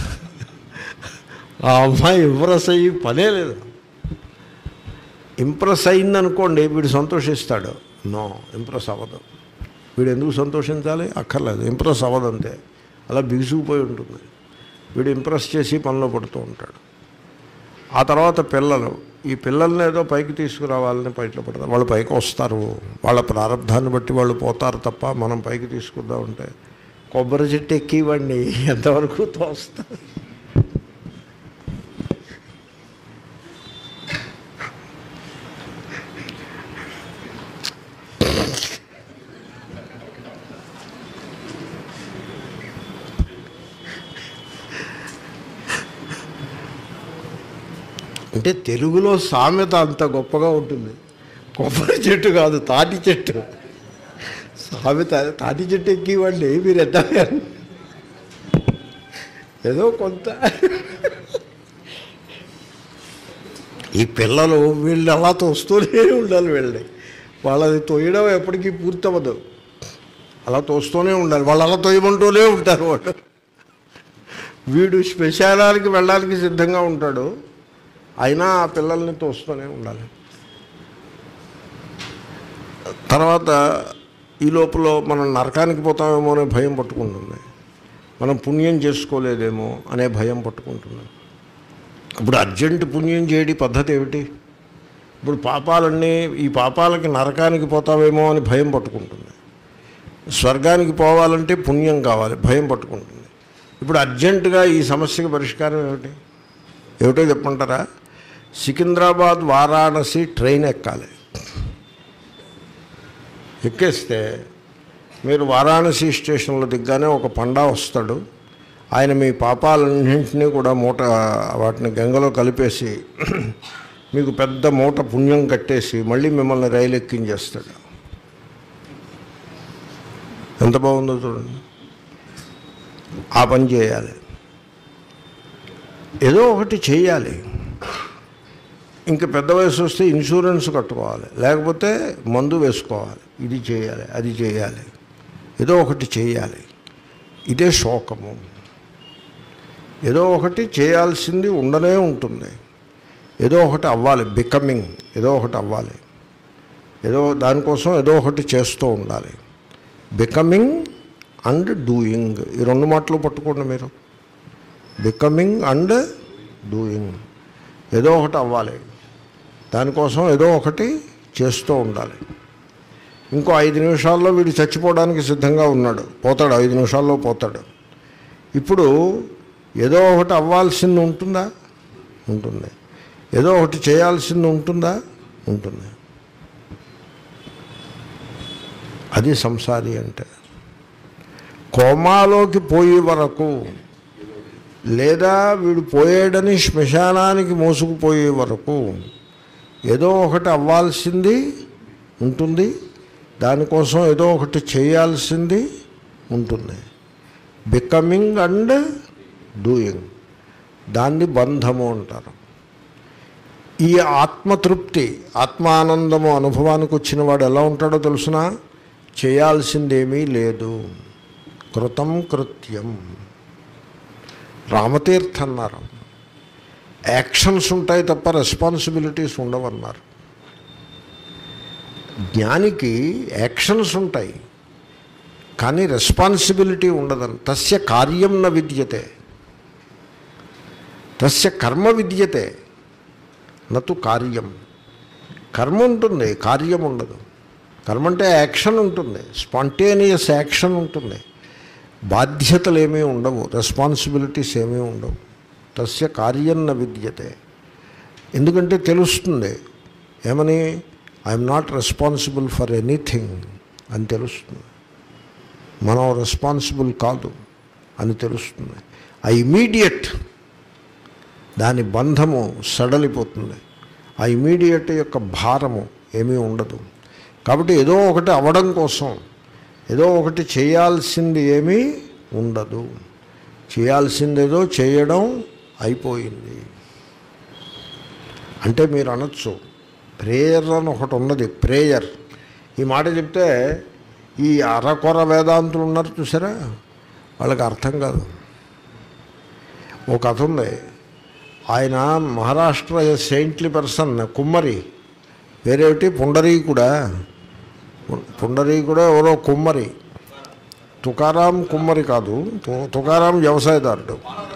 [SPEAKER 1] ఆ అమ్మాయి ఇంప్రెస్ అయ్యి పనే లేదు ఇంప్రెస్ అయిందనుకోండి వీడు సంతోషిస్తాడు నో ఇంప్రెస్ అవ్వదు వీడు ఎందుకు సంతోషించాలి అక్కర్లేదు ఇంప్రెస్ అవ్వదంతే అలా బిగుసుకుపోయి ఉంటుంది వీడు ఇంప్రెస్ చేసి పనిలో పడుతూ ఉంటాడు ఆ తర్వాత పిల్లలు ఈ పిల్లల్ని ఏదో పైకి తీసుకురావాలని బయటలో పడతారు వాళ్ళు పైకి వస్తారు వాళ్ళ ప్రారంధాన్ని బట్టి వాళ్ళు పోతారు తప్ప మనం పైకి తీసుకుందాం ఉంటే కొబ్బరి చెట్టు ఎక్కివ్వండి ఎంతవరకు తోస్తారు అంటే తెలుగులో సామెత అంత గొప్పగా ఉంటుంది కొబ్బరి చెట్టు కాదు తాటి చెట్టు సామెత తాటి చెట్టు ఎక్కివ్వండి మీరు ఎంత ఏదో కొంత ఈ పిల్లలు వీళ్ళు అలా తోస్తూనే ఉండాలి వీళ్ళని వాళ్ళది తోయడం ఎప్పటికీ పూర్తవ్వదు అలా తోస్తూనే ఉండాలి వాళ్ళు అలా తోయమంటూనే ఉంటారు వాళ్ళు వీడు శ్మశానానికి వెళ్ళడానికి సిద్ధంగా ఉంటాడు అయినా ఆ పిల్లల్ని తోస్తూనే ఉండాలి తర్వాత ఈ లోపల మనం నరకానికి పోతామేమో అనే భయం పట్టుకుంటుంది మనం పుణ్యం చేసుకోలేదేమో అనే భయం పట్టుకుంటుంది ఇప్పుడు అర్జెంట్ పుణ్యం చేయడి పద్ధతి ఏమిటి ఇప్పుడు పాపాలన్నీ ఈ పాపాలకి నరకానికి పోతామేమో అని భయం పట్టుకుంటుంది స్వర్గానికి పోవాలంటే పుణ్యం కావాలి భయం పట్టుకుంటుంది ఇప్పుడు అర్జెంటుగా ఈ సమస్యకి పరిష్కారం ఏమిటి ఏమిటో చెప్పమంటారా సికింద్రాబాద్ వారాణసి ట్రైన్ ఎక్కాలి ఎక్కేస్తే మీరు వారాణసి స్టేషన్లో దిగ్గానే ఒక పండా వస్తాడు ఆయన మీ పాపాలన్నింటినీ కూడా మూట వాటిని గంగలో కలిపేసి మీకు పెద్ద మూట పుణ్యం కట్టేసి మళ్ళీ మిమ్మల్ని రైలు ఎక్కించేస్తాడు ఎంత బాగుందో చూడండి ఆ పని చేయాలి ఏదో ఒకటి చేయాలి ఇంకా పెద్ద వయసు వస్తే ఇన్సూరెన్స్ కట్టుకోవాలి లేకపోతే మందు వేసుకోవాలి ఇది చేయాలి అది చేయాలి ఏదో ఒకటి చేయాలి ఇదే శోకము ఏదో ఒకటి చేయాల్సింది ఉండనే ఉంటుంది ఏదో ఒకటి అవ్వాలి బికమింగ్ ఏదో ఒకటి అవ్వాలి ఏదో దానికోసం ఏదో ఒకటి చేస్తూ ఉండాలి బికమింగ్ అండ్ డూయింగ్ ఈ రెండు మాటలు పట్టుకోండి మీరు బికమింగ్ అండ్ డూయింగ్ ఏదో ఒకటి అవ్వాలి దానికోసం ఏదో ఒకటి చేస్తూ ఉండాలి ఇంకో ఐదు నిమిషాల్లో వీడు చచ్చిపోవడానికి సిద్ధంగా ఉన్నాడు పోతాడు ఐదు నిమిషాల్లో పోతాడు ఇప్పుడు ఏదో ఒకటి అవ్వాల్సింది ఉంటుందా ఉంటుంది ఏదో ఒకటి చేయాల్సింది ఉంటుందా ఉంటుంది అది సంసారి అంటే కోమాలోకి పోయే వరకు లేదా వీడు పోయాడని శ్మశానానికి మోసుకుపోయే వరకు ఏదో ఒకటి అవ్వాల్సింది ఉంటుంది దానికోసం ఏదో ఒకటి చేయాల్సింది ఉంటుంది బికమింగ్ అండ్ డూయింగ్ దాన్ని బంధము అంటారు ఈ ఆత్మతృప్తి ఆత్మానందము అనుభవానికి వచ్చిన వాడు ఎలా ఉంటాడో తెలుసునా చేయాల్సిందేమీ లేదు కృతం కృత్యం రామతీర్థ అన్నారు యాక్షన్స్ ఉంటాయి తప్ప రెస్పాన్సిబిలిటీస్ ఉండవన్నారు జ్ఞానికి యాక్షన్స్ ఉంటాయి కానీ రెస్పాన్సిబిలిటీ ఉండదని తస్య కార్యం న విద్యతే తస్య కర్మ విద్యతే నతు కార్యం కర్మ ఉంటుంది కార్యం ఉండదు కర్మ అంటే యాక్షన్ ఉంటుంది స్పాంటేనియస్ యాక్షన్ ఉంటుంది బాధ్యతలు ఏమీ ఉండవు రెస్పాన్సిబిలిటీస్ ఏమీ ఉండవు తస్య కార్యం న విద్యతే ఎందుకంటే తెలుస్తుంది ఏమని I'm not responsible for anything అని తెలుస్తుంది మనం రెస్పాన్సిబుల్ కాదు అని తెలుస్తుంది ఆ ఇమీడియట్ దాని బంధము సడలిపోతుంది ఆ ఇమీడియట్ యొక్క భారము ఏమీ ఉండదు కాబట్టి ఏదో ఒకటి అవ్వడం కోసం ఏదో ఒకటి చేయాల్సింది ఏమీ ఉండదు చేయాల్సిందేదో చేయడం అయిపోయింది అంటే మీరు అనొచ్చు ప్రేయర్ అని ఒకటి ఉన్నది ప్రేయర్ ఈ మాట చెప్తే ఈ అరకొర వేదాంతులు ఉన్నారు చూసారా వాళ్ళకి అర్థం కాదు ఒక కథ ఉంది ఆయన మహారాష్ట్ర సెయింట్లీ పర్సన్ కుమ్మరి వేరేమిటి పుండరీకుడా పుండరీకుడా ఎవరో కుమ్మరి తుకారాం కుమ్మరి కాదు తు- తుకారాం వ్యవసాయదారుడు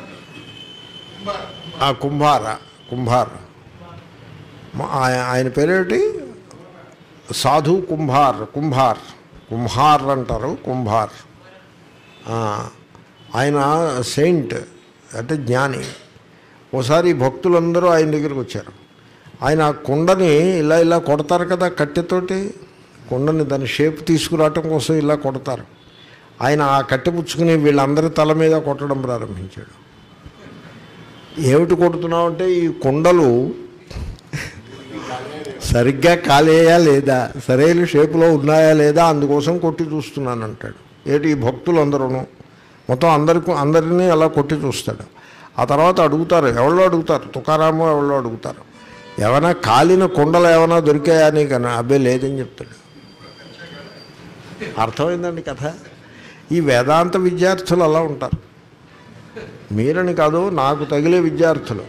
[SPEAKER 1] ఆ కుంభార కుంభార్ మ- ఆయ- ఆయన పేరేటి సాధు కుంభార్ కుంభార్ కుంభార్ అంటారు కుంభార్ ఆ, ఆయన సెయింట్ అంటే జ్ఞాని ఓసారి ఈ భక్తులందరూ ఆయన దగ్గరికి వచ్చారు ఆయన ఆ కుండని ఇలా ఇలా కొడతారు కదా కట్టెతోటి కుండని దాని షేప్ తీసుకురావటం కోసం ఇలా కొడతారు ఆయన ఆ కట్టె పుచ్చుకుని వీళ్ళందరి తల మీద కొట్టడం ప్రారంభించాడు ఏమిటి కొడుతున్నావు అంటే ఈ కుండలు సరిగ్గా కాలేయా లేదా సరైన షేపులో ఉన్నాయా లేదా అందుకోసం కొట్టి చూస్తున్నాను అంటాడు ఏంటి ఈ భక్తులు అందరూను మొత్తం అందరికి అందరినీ అలా కొట్టి చూస్తాడు ఆ తర్వాత అడుగుతారు ఎవరో అడుగుతారు తుకారామో ఎవరో అడుగుతారు ఏమైనా కాలిన కుండలు ఏమైనా దొరికాయా నీకన్నా అబ్బే లేదని చెప్తాడు అర్థమైందండి కథ ఈ వేదాంత విద్యార్థులు అలా ఉంటారు మీరని కాదు నాకు తగిలే విద్యార్థులు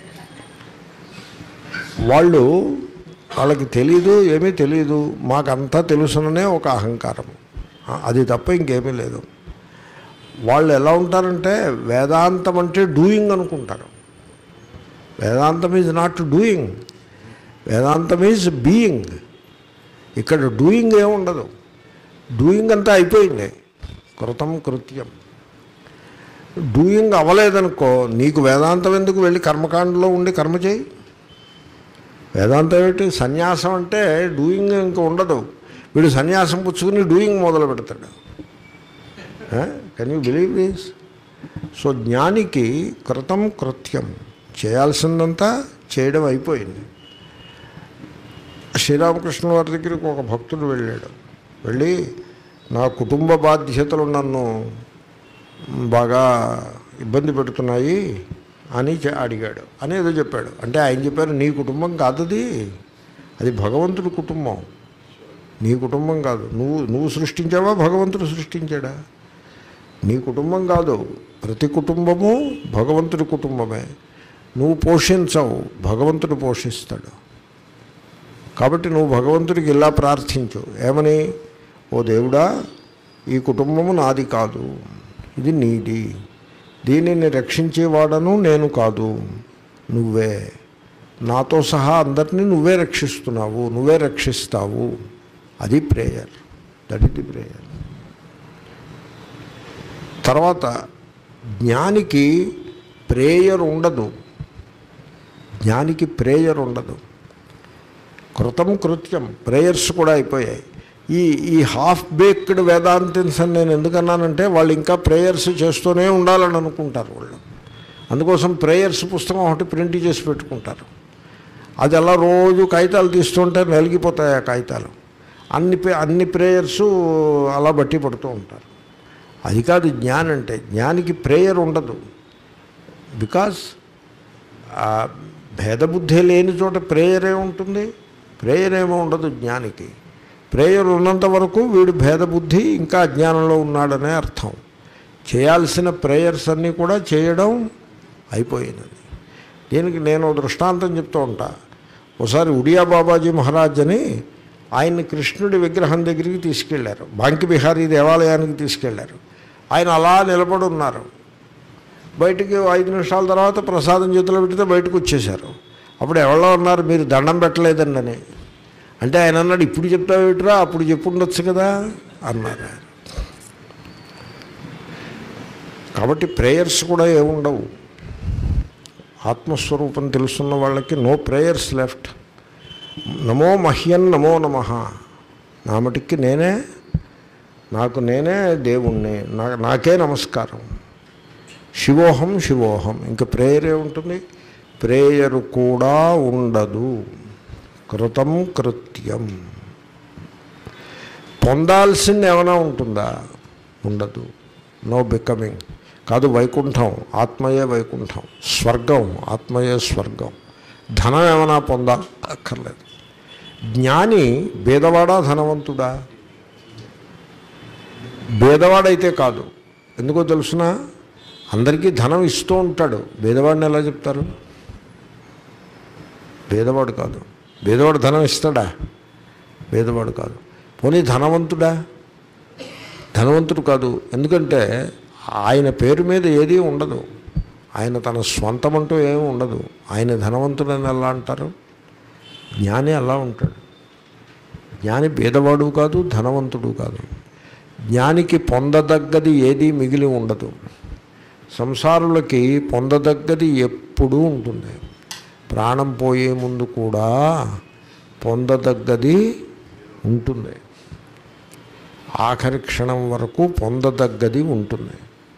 [SPEAKER 1] వాళ్ళు వాళ్ళకి తెలీదు ఏమీ తెలియదు మాకంతా తెలుసుననే ఒక అహంకారం అది తప్ప ఇంకేమీ లేదు వాళ్ళు ఎలా ఉంటారంటే వేదాంతం అంటే డూయింగ్ అనుకుంటారు వేదాంతం ఈజ్ నాట్ డూయింగ్ వేదాంతం ఈజ్ బీయింగ్ ఇక్కడ డూయింగ్ ఏముండదు డూయింగ్ అంతా అయిపోయింది కృతం కృత్యం డూయింగ్ అవ్వలేదనుకో నీకు వేదాంతం ఎందుకు వెళ్ళి కర్మకాండలో ఉండి కర్మ చేయి వేదాంతం ఏంటి సన్యాసం అంటే డూయింగ్ ఇంకా ఉండదు వీడు సన్యాసం పుచ్చుకుని డూయింగ్ మొదలు పెడతాడు can you believe this so జ్ఞానికి కృతం కృత్యం చేయాల్సిందంతా చేయడం అయిపోయింది శ్రీరామకృష్ణ వారి దగ్గరికి ఒక భక్తుడు వెళ్ళాడు వెళ్ళి నా కుటుంబ బాధ్యతలు నన్ను బాగా ఇబ్బంది పెడుతున్నాయి అని చె- అడిగాడు అని ఏదో చెప్పాడు అంటే ఆయన చెప్పారు నీ కుటుంబం కాదు అది అది భగవంతుడి కుటుంబం నీ కుటుంబం కాదు నువ్వు నువ్వు సృష్టించావా భగవంతుడు సృష్టించాడా నీ కుటుంబం కాదు ప్రతి కుటుంబము భగవంతుడి కుటుంబమే నువ్వు పోషించవు భగవంతుడు పోషిస్తాడు కాబట్టి నువ్వు భగవంతుడికి ఇలా ప్రార్థించు ఏమని ఓ దేవుడా ఈ కుటుంబము నాది కాదు ఇది నీది దీనిని రక్షించేవాడను నేను కాదు నువ్వే నాతో సహా అందరినీ నువ్వే రక్షిస్తున్నావు నువ్వే రక్షిస్తావు అది prayer that is the prayer తర్వాత జ్ఞానికి ప్రేయర్ ఉండదు జ్ఞానికి ప్రేయర్ ఉండదు కృతం కృత్యం ప్రేయర్స్ కూడా అయిపోయాయి ఈ ఈ హాఫ్ బేక్డ్ వేదాంతిన్స్ అని నేను ఎందుకన్నానంటే వాళ్ళు ఇంకా ప్రేయర్స్ చేస్తూనే ఉండాలని అనుకుంటారు వాళ్ళు అందుకోసం ప్రేయర్స్ పుస్తకం ఒకటి ప్రింట్ చేసి పెట్టుకుంటారు అది అలా రోజు కాగితాలు తీస్తుంటే నలిగిపోతాయి ఆ కాగితాలు అన్ని పే- అన్ని ప్రేయర్సు అలా బట్టి పడుతూ ఉంటారు అది కాదు జ్ఞానం అంటే జ్ఞానికి ప్రేయర్ ఉండదు బికాస్ ఆ భేదబుద్ధి లేని చోట ప్రేయర్ ఏముంటుంది ప్రేయర్ ఏమో ఉండదు జ్ఞానికి ప్రేయర్ ఉన్నంత వరకు వీడు భేదబుద్ధి ఇంకా అజ్ఞానంలో ఉన్నాడనే అర్థం చేయాల్సిన ప్రేయర్స్ అన్నీ కూడా చేయడం అయిపోయినది దీనికి నేను ఓ దృష్టాంతం చెప్తూ ఉంటా ఒకసారి ఉడియా బాబాజీ మహారాజ్ అని ఆయన్ని కృష్ణుడి విగ్రహం దగ్గరికి తీసుకెళ్లారు బాంకి బిహారీ దేవాలయానికి తీసుకెళ్లారు ఆయన అలా నిలబడి ఉన్నారు బయటికి ఐదు నిమిషాల తర్వాత ప్రసాదం చేతిలో పెడితే బయటకు వచ్చేశారు అప్పుడు ఎవరో ఉన్నారు మీరు దండం పెట్టలేదండి అని అంటే ఆయన అన్నాడు ఇప్పుడు చెప్తావేట్రా అప్పుడు చెప్పుండొచ్చు కదా అన్నారు ఆయన. కాబట్టి ప్రేయర్స్ కూడా ఏముండవు ఆత్మస్వరూపం తెలుసున్న వాళ్ళకి నో ప్రేయర్స్ లెఫ్ట్ నమో మహ్యన్ నమో నమ నా మటుక్కి నేనే నాకు నేనే దేవుణ్ణి నా నాకే నమస్కారం శివోహం శివోహం ఇంకా ప్రేయర్ ఏముంటుంది ప్రేయర్ కూడా ఉండదు కృతం కృత్యం పొందాల్సింది ఏమైనా ఉంటుందా ఉండదు నో బికమింగ్ కాదు వైకుంఠం ఆత్మయే వైకుంఠం స్వర్గం ఆత్మయే స్వర్గం ధనం ఏమైనా పొందా అక్కర్లేదు జ్ఞాని భేదవాడా ధనవంతుడా భేదవాడైతే కాదు ఎందుకో తెలుసిన అందరికీ ధనం ఇస్తూ ఉంటాడు భేదవాడిని ఎలా చెప్తారు భేదవాడు కాదు భేదవాడు ధనం ఇస్తాడా భేదవాడు కాదు పోనీ ధనవంతుడా ధనవంతుడు కాదు ఎందుకంటే ఆయన పేరు మీద ఏదీ ఉండదు ఆయన తన స్వంతమంటూ ఏమీ ఉండదు ఆయన ధనవంతుడని ఎలా అంటారు జ్ఞాని అలా ఉంటాడు జ్ఞాని భేదవాడు కాదు ధనవంతుడు కాదు జ్ఞానికి పొందదగ్గది ఏదీ మిగిలి ఉండదు సంసారులకి పొందదగ్గది ఎప్పుడూ ఉంటుంది ప్రాణం పోయే ముందు కూడా పొందదగ్గది ఉంటుంది ఆఖరి క్షణం వరకు పొందదగ్గది ఉంటుంది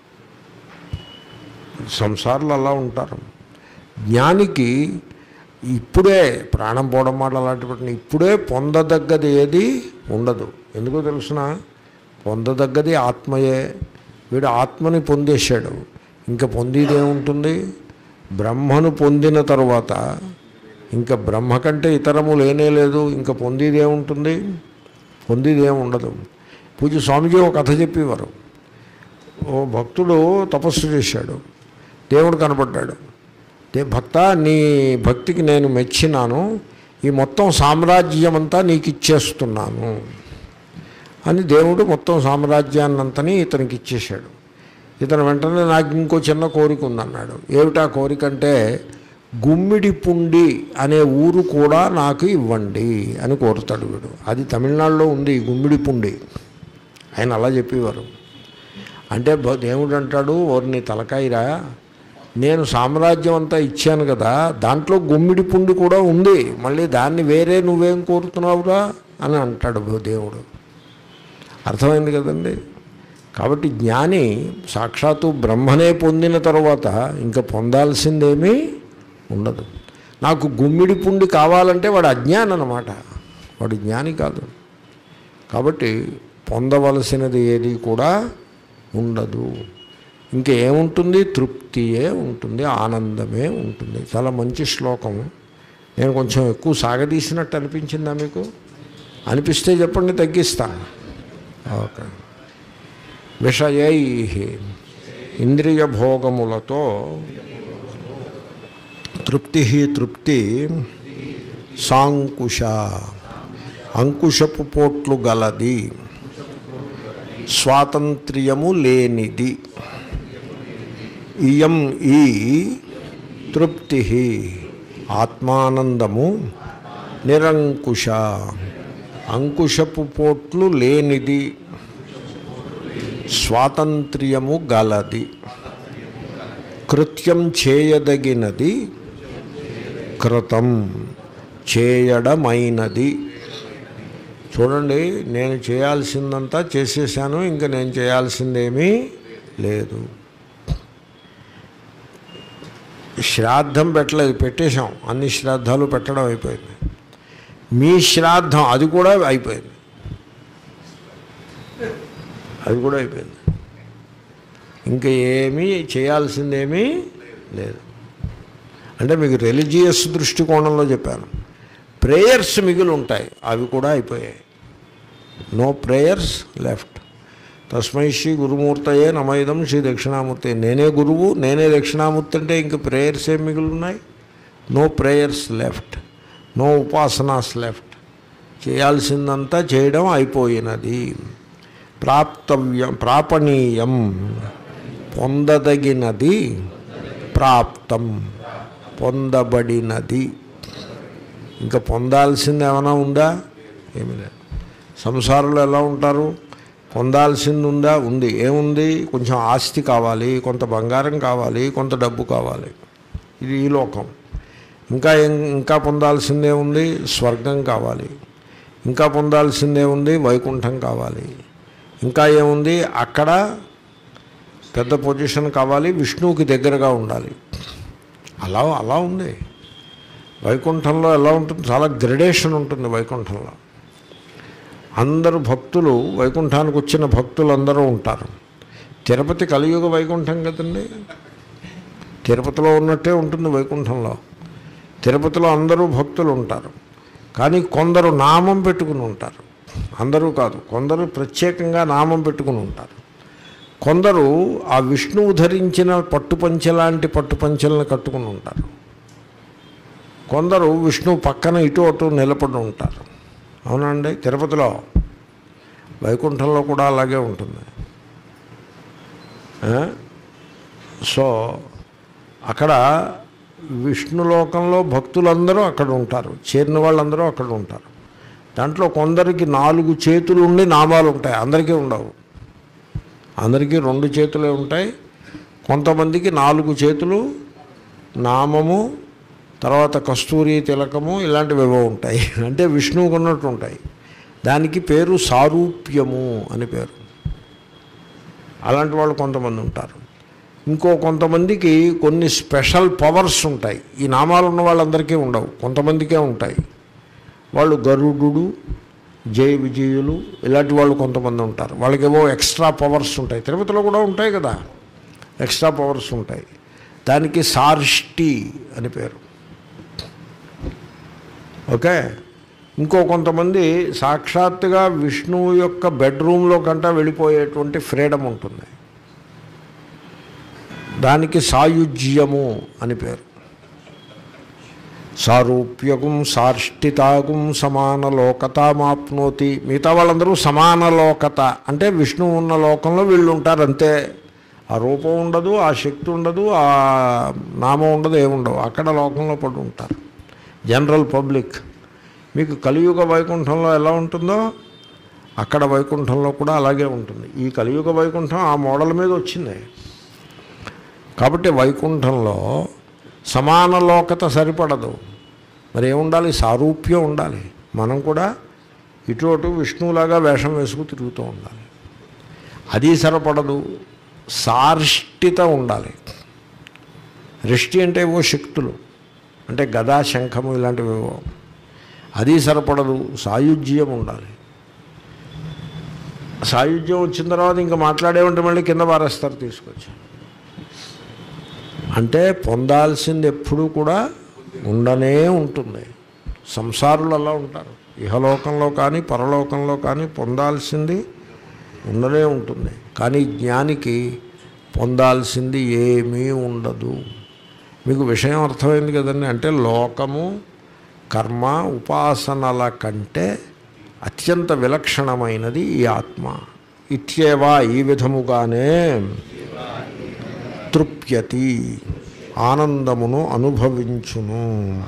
[SPEAKER 1] సంసారాలు అలా ఉంటారు జ్ఞానికి ఇప్పుడే ప్రాణం పోవడం మాట అలాంటి వాటిని ఇప్పుడే పొందదగ్గది ఏది ఉండదు ఎందుకో తెలుసిన పొందదగ్గది ఆత్మయే వీడు ఆత్మని పొందేశాడు ఇంకా పొందేది ఏముంటుంది బ్రహ్మను పొందిన తరువాత ఇంకా బ్రహ్మ కంటే ఇతరము లేనే లేదు ఇంకా పొందేది ఏముంటుంది పొందేది ఏమి ఉండదు పూజ స్వామిజీ ఒక కథ చెప్పేవారు ఓ భక్తుడు తపస్సు చేశాడు దేవుడు కనపడ్డాడు దే భక్త నీ భక్తికి నేను మెచ్చినాను ఈ మొత్తం సామ్రాజ్యం అంతా నీకు ఇచ్చేస్తున్నాను అని దేవుడు మొత్తం సామ్రాజ్యాన్నంతని ఇతనికి ఇచ్చేశాడు ఇతను వెంటనే నాకు ఇంకో చిన్న కోరిక ఉందన్నాడు ఏమిటా కోరిక అంటే గుమ్మిడి పుండి అనే ఊరు కూడా నాకు ఇవ్వండి అని కోరుతాడు వీడు అది తమిళనాడులో ఉంది గుమ్మిడి పుండి ఆయన అలా చెప్పేవారు అంటే బ- దేవుడు అంటాడు ఓర్ని తలకాయిరా నేను సామ్రాజ్యం అంతా ఇచ్చాను కదా దాంట్లో గుమ్మిడి పుండి కూడా ఉంది మళ్ళీ దాన్ని వేరే నువ్వేం కోరుతున్నావురా అని అంటాడు బ- దేవుడు అర్థమైంది కదండి కాబట్టి జ్ఞాని సాక్షాత్తు బ్రహ్మనే పొందిన తర్వాత ఇంకా పొందాల్సిందేమీ ఉండదు నాకు గుమ్మిడి పుండి కావాలంటే వాడు అజ్ఞాని అన్నమాట వాడు జ్ఞాని కాదు కాబట్టి పొందవలసినది ఏది కూడా ఉండదు ఇంకా ఏముంటుంది తృప్తియే ఉంటుంది ఆనందమే ఉంటుంది చాలా మంచి శ్లోకం నేను కొంచెం ఎక్కువ సాగదీసినట్టు అనిపించిందా మీకు అనిపిస్తే చెప్పండి తగ్గిస్తాను ఓకే విషయై ఇంద్రియ భోగములతో తృప్తి తృప్తి సాంకుశ అంకుశపు పోట్లు గలది స్వాతంత్ర్యము లేనిది ఇయం ఈ తృప్తి ఆత్మానందము నిరంకుశ అంకుశపు పోట్లు లేనిది స్వాతంత్ర్యము గలది కృత్యం చేయదగినది కృతం చేయడమైనది చూడండి నేను చేయాల్సిందంతా చేసేసాను ఇంకా నేను చేయాల్సిందేమీ లేదు శ్రాద్ధం పెట్టలేదు పెట్టేశాం అన్ని శ్రాద్ధాలు పెట్టడం అయిపోయింది మీ శ్రాద్ధం అది కూడా అయిపోయింది అది కూడా అయిపోయింది ఇంకా ఏమీ చేయాల్సిందేమీ లేదు అంటే మీకు రిలీజియస్ దృష్టికోణంలో చెప్పాను ప్రేయర్స్ మిగిలి ఉంటాయి అవి కూడా అయిపోయాయి నో ప్రేయర్స్ లెఫ్ట్ తస్మై శ్రీ గురుమూర్తయే నమైదం శ్రీ దక్షిణామూర్తి నేనే గురువు నేనే దక్షిణామూర్తి అంటే ఇంక ప్రేయర్స్ ఏం మిగిలి ఉన్నాయి నో ప్రేయర్స్ లెఫ్ట్ నో ఉపాసనాస్ లెఫ్ట్ చేయాల్సిందంతా చేయడం అయిపోయినది ప్రాప్తవ్యం ప్రాపణీయం పొందదగినది ప్రాప్తం పొందబడినది ఇంకా పొందాల్సింది ఏమైనా ఉందా ఏమీ లేదు సంసారంలో ఎలా ఉంటారు పొందాల్సింది ఉందా ఉంది ఏముంది కొంచెం ఆస్తి కావాలి కొంత బంగారం కావాలి కొంత డబ్బు కావాలి ఇది ఈ లోకం ఇంకా ఏం ఇంకా పొందాల్సిందే ఉంది స్వర్గం కావాలి ఇంకా పొందాల్సిందే ఉంది వైకుంఠం కావాలి ఇంకా ఏముంది అక్కడ పెద్ద పొజిషన్ కావాలి విష్ణువుకి దగ్గరగా ఉండాలి అలా అలా ఉంది వైకుంఠంలో ఎలా ఉంటుంది చాలా గ్రెడేషన్ ఉంటుంది వైకుంఠంలో అందరు భక్తులు వైకుంఠానికి వచ్చిన భక్తులు అందరూ ఉంటారు తిరుపతి కలియుగ వైకుంఠం కదండి తిరుపతిలో ఉన్నట్టే ఉంటుంది వైకుంఠంలో తిరుపతిలో అందరూ భక్తులు ఉంటారు కానీ కొందరు నామం పెట్టుకుని ఉంటారు అందరూ కాదు కొందరు ప్రత్యేకంగా నామం పెట్టుకుని ఉంటారు కొందరు ఆ విష్ణువు ధరించిన పట్టుపంచె లాంటి పట్టుపంచెలను కట్టుకుని ఉంటారు కొందరు విష్ణువు పక్కన ఇటు అటు నిలబడి ఉంటారు అవునండి తిరుపతిలో వైకుంఠంలో కూడా అలాగే ఉంటుంది ఆ? సో అక్కడ విష్ణులోకంలో భక్తులందరూ అక్కడ ఉంటారు చేరిన వాళ్ళందరూ అక్కడ ఉంటారు దాంట్లో కొందరికి నాలుగు చేతులు ఉండి నామాలు ఉంటాయి అందరికీ ఉండవు అందరికీ రెండు చేతులే ఉంటాయి కొంతమందికి నాలుగు చేతులు నామము తర్వాత కస్తూరి తిలకము ఇలాంటివి ఏవో ఉంటాయి అంటే విష్ణువుకు ఉన్నట్టు ఉంటాయి దానికి పేరు సారూప్యము అని పేరు అలాంటి వాళ్ళు కొంతమంది ఉంటారు ఇంకో కొంతమందికి కొన్ని స్పెషల్ పవర్స్ ఉంటాయి ఈ నామాలు ఉన్న వాళ్ళందరికీ ఉండవు కొంతమందికే ఉంటాయి వాళ్ళు గరుడు జయ విజయులు ఇలాంటి వాళ్ళు కొంతమంది ఉంటారు వాళ్ళకేవో ఎక్స్ట్రా పవర్స్ ఉంటాయి తిరుపతిలో కూడా ఉంటాయి కదా ఎక్స్ట్రా పవర్స్ ఉంటాయి దానికి సార్ష్టి అని పేరు ఓకే ఇంకో కొంతమంది సాక్షాత్తుగా విష్ణువు యొక్క బెడ్రూమ్లో కంటా వెళ్ళిపోయేటువంటి ఫ్రీడమ్ ఉంటుంది దానికి సాయుజ్యము అని పేరు సారూప్యకం సార్ష్టితాగుం సమానలోకతామాప్నోతి మిగతా వాళ్ళందరూ సమానలోకత అంటే విష్ణువు ఉన్న లోకంలో వీళ్ళు ఉంటారు అంతే ఆ రూపం ఉండదు ఆ శక్తి ఉండదు ఆ నామం ఉండదు ఏముండవు అక్కడ లోకంలో పడి ఉంటారు జనరల్ పబ్లిక్ మీకు కలియుగ వైకుంఠంలో ఎలా ఉంటుందో అక్కడ వైకుంఠంలో కూడా అలాగే ఉంటుంది ఈ కలియుగ వైకుంఠం ఆ మోడల్ మీద వచ్చింది కాబట్టి వైకుంఠంలో సమాన లోకత సరిపడదు మరి ఏముండాలి సారూప్యం ఉండాలి మనం కూడా ఇటు అటు విష్ణువులాగా వేషం వేసుకు తిరుగుతూ ఉండాలి అది సరిపడదు సార్ష్టిత ఉండాలి రిష్టి అంటే ఏవో శక్తులు అంటే గదా శంఖము ఇలాంటివి ఏవో అది సరిపడదు సాయుజ్యం ఉండాలి సాయుధ్యం వచ్చిన తర్వాత ఇంకా మాట్లాడేమంటే మళ్ళీ కింద పారేస్తారు తీసుకొచ్చి అంటే పొందాల్సింది ఎప్పుడూ కూడా ఉండనే ఉంటుంది సంసారులు అలా ఉంటారు ఇహలోకంలో కానీ పరలోకంలో కానీ పొందాల్సింది ఉండనే ఉంటుంది కానీ జ్ఞానికి పొందాల్సింది ఏమీ ఉండదు మీకు విషయం అర్థమైంది కదండి అంటే లోకము కర్మ ఉపాసనల కంటే అత్యంత విలక్షణమైనది ఈ ఆత్మ ఇత్యేవా ఈ విధముగానే తృప్యతి ఆనందమును అనుభవించును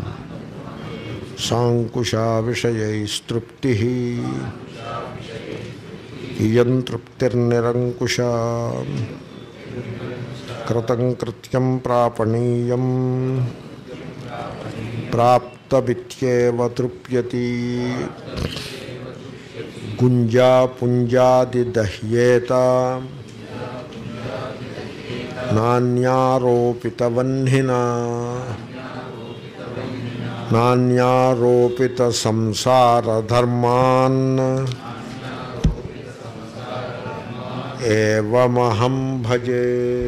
[SPEAKER 1] సాంకుశ విషయైస్తృప్తి ఇయం తృప్తిర్నిరంకుశ కృతం కృత్యం ప్రాపణీయం ప్రాప్తవిత్యేవ తృప్యతి గుంజా పుంజాదిదహ్యేత నాణ్యారోపితవహ్నినా నాణ్యారోపిత సంసారధర్మాన్ ఏవమహం భజే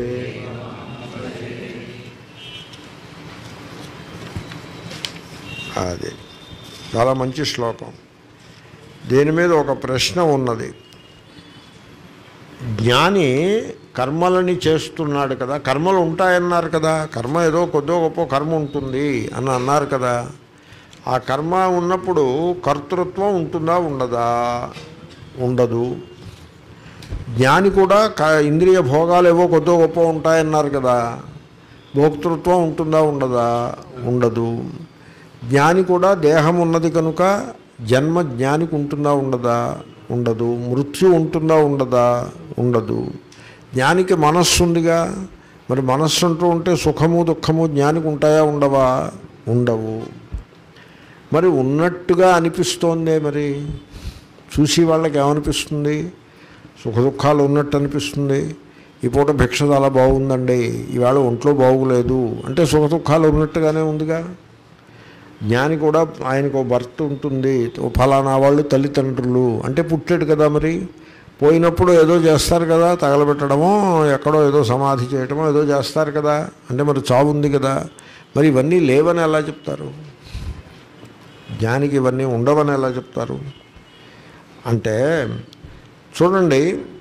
[SPEAKER 1] అది చాలా మంచి శ్లోకం దీని మీద ఒక ప్రశ్న ఉన్నది జ్ఞాని కర్మలని చేస్తున్నాడు కదా కర్మలు ఉంటాయన్నారు కదా కర్మ ఏదో కొద్దో గొప్ప కర్మ ఉంటుంది అని అన్నారు కదా ఆ కర్మ ఉన్నప్పుడు కర్తృత్వం ఉంటుందా ఉండదా ఉండదు జ్ఞాని కూడా క ఇంద్రియ భోగాలు ఏవో కొద్దో గొప్ప ఉంటాయన్నారు కదా భోక్తృత్వం ఉంటుందా ఉండదా ఉండదు జ్ఞాని కూడా దేహం ఉన్నది కనుక జన్మ జ్ఞానికి ఉంటుందా ఉండదా ఉండదు మృత్యు ఉంటుందా ఉండదా ఉండదు జ్ఞానికి మనస్సు ఉందిగా మరి మనస్సు అంటూ ఉంటే సుఖము దుఃఖము జ్ఞానికి ఉంటాయా ఉండవా ఉండవు మరి ఉన్నట్టుగా అనిపిస్తోందే మరి చూసి వాళ్ళకి ఏమనిపిస్తుంది సుఖ దుఃఖాలు ఉన్నట్టు అనిపిస్తుంది ఈ పూట భిక్ష చాలా బాగుందండి ఈవేళ ఒంట్లో బాగులేదు అంటే సుఖ దుఃఖాలు ఉన్నట్టుగానే ఉందిగా జ్ఞాని కూడా ఆయనకు ఓ భర్త ఉంటుంది ఓ ఫలానా వాళ్ళు తల్లిదండ్రులు అంటే పుట్టాడు కదా మరి పోయినప్పుడు ఏదో చేస్తారు కదా తగలబెట్టడమో ఎక్కడో ఏదో సమాధి చేయడమో ఏదో చేస్తారు కదా అంటే మరి చావు ఉంది కదా మరి ఇవన్నీ లేవని ఎలా చెప్తారు జ్ఞానికి ఇవన్నీ ఉండవని ఎలా చెప్తారు అంటే చూడండి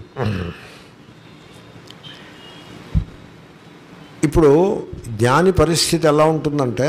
[SPEAKER 1] ఇప్పుడు జ్ఞాని పరిస్థితి ఎలా ఉంటుందంటే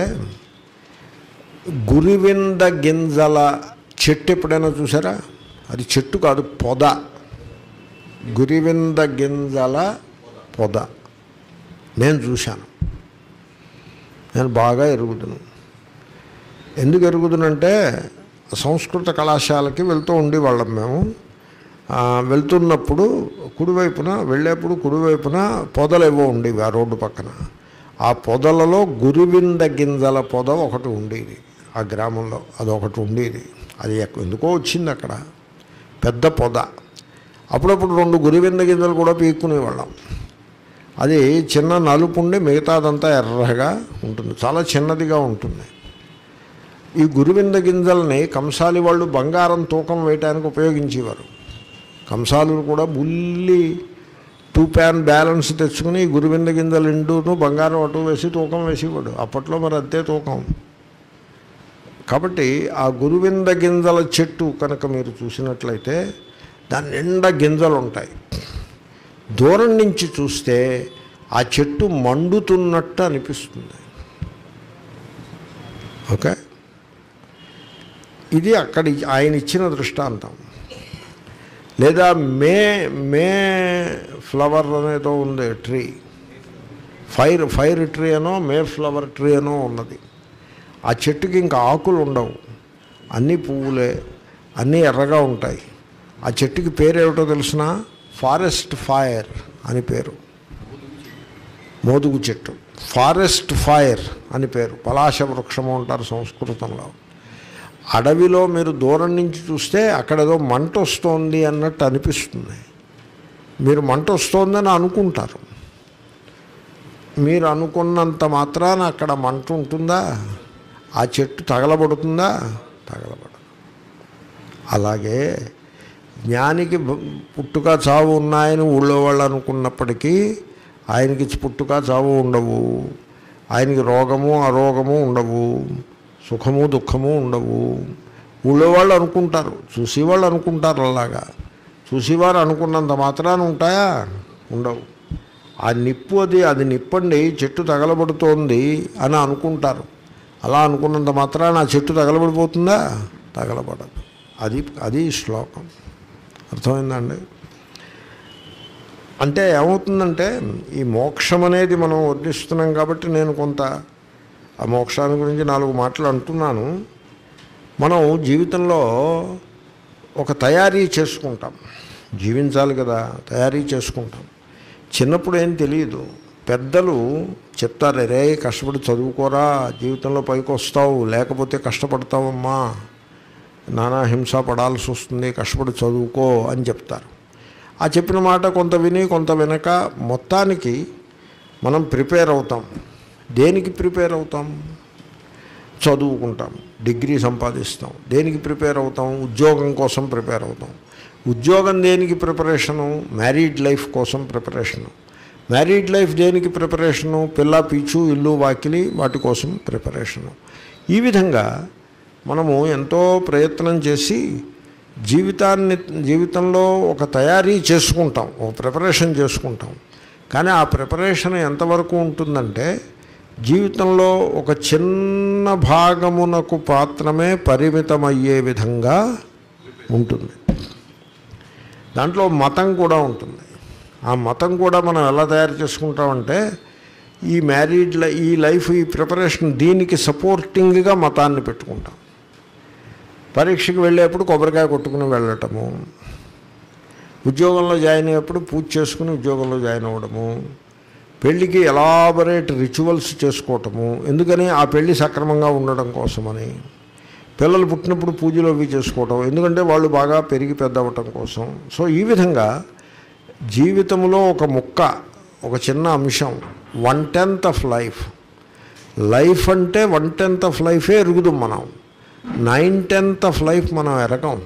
[SPEAKER 1] గురివింద గింజల చెట్టు ఎప్పుడైనా చూసారా అది చెట్టు కాదు పొద గురివింద గింజల పొద నేను చూశాను నేను బాగా ఎరుగుదును ఎందుకు ఎరుగుదునంటే సంస్కృత కళాశాలకి వెళ్తూ ఉండేవాళ్ళం మేము ఆ, వెళ్తున్నప్పుడు కుడివైపున వెళ్ళేప్పుడు కుడివైపున పొదలు ఏవో ఉండేవి ఆ రోడ్డు పక్కన ఆ పొదలలో గురివింద గింజల పొద ఒకటి ఉండేది ఆ గ్రామంలో అదొకటి ఉండేది అది ఎక్క- ఎందుకో వచ్చింది అక్కడ పెద్ద పొద అప్పుడప్పుడు రెండు గురివింద గింజలు కూడా పీక్కునేవాళ్ళం అది చిన్న నలుపు ఉండి మిగతాదంతా ఎర్రగా ఉంటుంది చాలా చిన్నదిగా ఉంటుంది ఈ గురువింద గింజల్ని కంసాలి వాళ్ళు బంగారం తూకం వేయటానికి ఉపయోగించేవారు కంసాలు కూడా బుల్లి టూ ప్యాన్ బ్యాలెన్స్ తెచ్చుకుని ఈ గురువింద గింజలు ఎండును బంగారం అటు వేసి తూకం వేసేవాడు అప్పట్లో మరి అంతే తూకం కాబట్టి ఆ గురువింద గింజల చెట్టు కనుక మీరు చూసినట్లయితే దాని నిండా గింజలు ఉంటాయి దూరం నుంచి చూస్తే ఆ చెట్టు మండుతున్నట్టు అనిపిస్తుంది ఓకే ఇది అక్కడి ఆయన ఇచ్చిన దృష్టాంతం లేదా మే మే ఫ్లవర్ అనేదో ఉంది ట్రీ ఫైర్ ఫైర్ ట్రీ అనో మే ఫ్లవర్ ట్రీ అనో ఉన్నది ఆ చెట్టుకి ఇంకా ఆకులు ఉండవు అన్నీ పువ్వులే అన్నీ ఎర్రగా ఉంటాయి ఆ చెట్టుకి పేరు ఏమిటో తెలిసిన ఫారెస్ట్ ఫైర్ అని పేరు మోదుగు చెట్టు ఫారెస్ట్ ఫైర్ అని పేరు పలాశ వృక్షము అంటారు సంస్కృతంలో అడవిలో మీరు దూరం నుంచి చూస్తే అక్కడ ఏదో మంట వస్తోంది అన్నట్టు అనిపిస్తుంది మీరు మంట వస్తోందని అనుకుంటారు మీరు అనుకున్నంత మాత్రాన అక్కడ మంట ఉంటుందా ఆ చెట్టు తగలబడుతుందా తగలబడదు అలాగే జ్ఞానికి బ- పుట్టుక చావు ఉన్నాయని ఊళ్ళో వాళ్ళు అనుకున్నప్పటికీ ఆయనకి పుట్టుక చావు ఉండవు ఆయనకి రోగము అరోగము ఉండవు సుఖము దుఃఖము ఉండవు ఊళ్ళో వాళ్ళు అనుకుంటారు చూసేవాళ్ళు అనుకుంటారు అలాగా చూసేవారు అనుకున్నంత మాత్రాన ఉంటాయా ఉండవు ఆ నిప్పు అది అది నిప్పండి చెట్టు తగలబడుతోంది అని అనుకుంటారు అలా అనుకున్నంత మాత్రాన ఆ చెట్టు తగలబడిపోతుందా తగలబడదు అది అది ఈ శ్లోకం అర్థమైందండి అంటే ఏమవుతుందంటే ఈ మోక్షం అనేది మనం వర్ణిస్తున్నాం కాబట్టి నేను కొంత ఆ మోక్షాన్ని గురించి నాలుగు మాటలు అంటున్నాను మనం జీవితంలో ఒక తయారీ చేసుకుంటాం జీవించాలి కదా తయారీ చేసుకుంటాం చిన్నప్పుడు ఏం తెలియదు పెద్దలు చెప్తారు రే కష్టపడి చదువుకోరా జీవితంలో పైకి వస్తావు లేకపోతే కష్టపడతావమ్మా నానా హింస పడాల్సి వస్తుంది కష్టపడి చదువుకో అని చెప్తారు ఆ చెప్పిన మాట కొంత విని కొంత వినక మొత్తానికి మనం ప్రిపేర్ అవుతాం దేనికి ప్రిపేర్ అవుతాం చదువుకుంటాం డిగ్రీ సంపాదిస్తాం దేనికి ప్రిపేర్ అవుతాం ఉద్యోగం కోసం ప్రిపేర్ అవుతాం ఉద్యోగం దేనికి ప్రిపరేషను మ్యారీడ్ లైఫ్ కోసం ప్రిపరేషను మ్యారీడ్ లైఫ్ దేనికి ప్రిపరేషను పిల్ల పీచు ఇల్లు వాకిలి వాటి కోసం ప్రిపరేషను ఈ విధంగా మనము ఎంతో ప్రయత్నం చేసి జీవితాన్ని జీవితంలో ఒక తయారీ చేసుకుంటాం ఒక ప్రిపరేషన్ చేసుకుంటాం కానీ ఆ ప్రిపరేషన్ ఎంతవరకు ఉంటుందంటే జీవితంలో ఒక చిన్న భాగమునకు పాత్రమే పరిమితమయ్యే విధంగా ఉంటుంది దాంట్లో మతం కూడా ఉంటుంది ఆ మతం కూడా మనం ఎలా తయారు చేసుకుంటామంటే ఈ మ్యారీడ్ లై- ఈ లైఫ్ ఈ ప్రిపరేషన్ దీనికి సపోర్టింగ్గా మతాన్ని పెట్టుకుంటాం పరీక్షకి వెళ్ళేప్పుడు కొబ్బరికాయ కొట్టుకుని వెళ్ళటము ఉద్యోగంలో జాయిన్ అయ్యేప్పుడు పూజ చేసుకుని ఉద్యోగంలో జాయిన్ అవ్వడము పెళ్ళికి ఎలాబరేట్ రిచువల్స్ చేసుకోవటము ఎందుకని ఆ పెళ్ళి సక్రమంగా ఉండడం కోసమని పిల్లలు పుట్టినప్పుడు పూజలు అవి చేసుకోవటం ఎందుకంటే వాళ్ళు బాగా పెరిగి పెద్ద అవ్వటం కోసం సో ఈ విధంగా జీవితంలో ఒక ముక్క ఒక చిన్న అంశం one tenth of life life అంటే వన్ టెన్త్ ఆఫ్ లైఫే ఎరుగుదాం మనం నైన్ టెన్త్ ఆఫ్ లైఫ్ మనం ఎరగం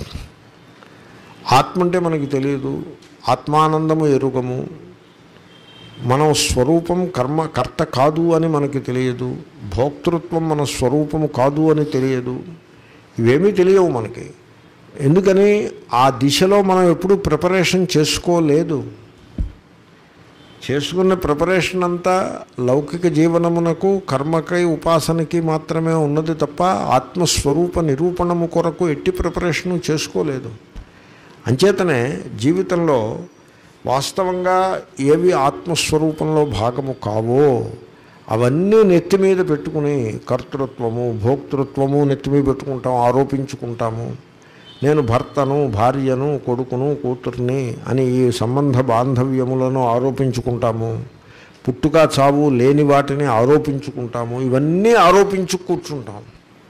[SPEAKER 1] ఆత్మ అంటే మనకి తెలియదు ఆత్మానందము ఎరుగము మనం స్వరూపం కర్మ కర్త కాదు అని మనకి తెలియదు భోక్తృత్వం మన స్వరూపము కాదు అని తెలియదు ఇవేమీ తెలియవు మనకి ఎందుకని ఆ దిశలో మనం ఎప్పుడు ప్రిపరేషన్ చేసుకోలేదు చేసుకున్న ప్రిపరేషన్ అంతా లౌకిక జీవనమునకు కర్మకై ఉపాసనకి మాత్రమే ఉన్నది తప్ప ఆత్మస్వరూప నిరూపణము కొరకు ఎట్టి ప్రిపరేషను చేసుకోలేదు అంచేతనే జీవితంలో వాస్తవంగా ఏవి ఆత్మస్వరూపంలో భాగము కావో అవన్నీ నెత్తి మీద పెట్టుకుని కర్తృత్వము భోక్తృత్వము నెత్తి మీద పెట్టుకుంటాం ఆరోపించుకుంటాము నేను భర్తను భార్యను కొడుకును కూతుర్ని అని ఈ సంబంధ బాంధవ్యములను ఆరోపించుకుంటాము పుట్టుక చావు లేని వాటిని ఆరోపించుకుంటాము ఇవన్నీ ఆరోపించు కూర్చుంటాం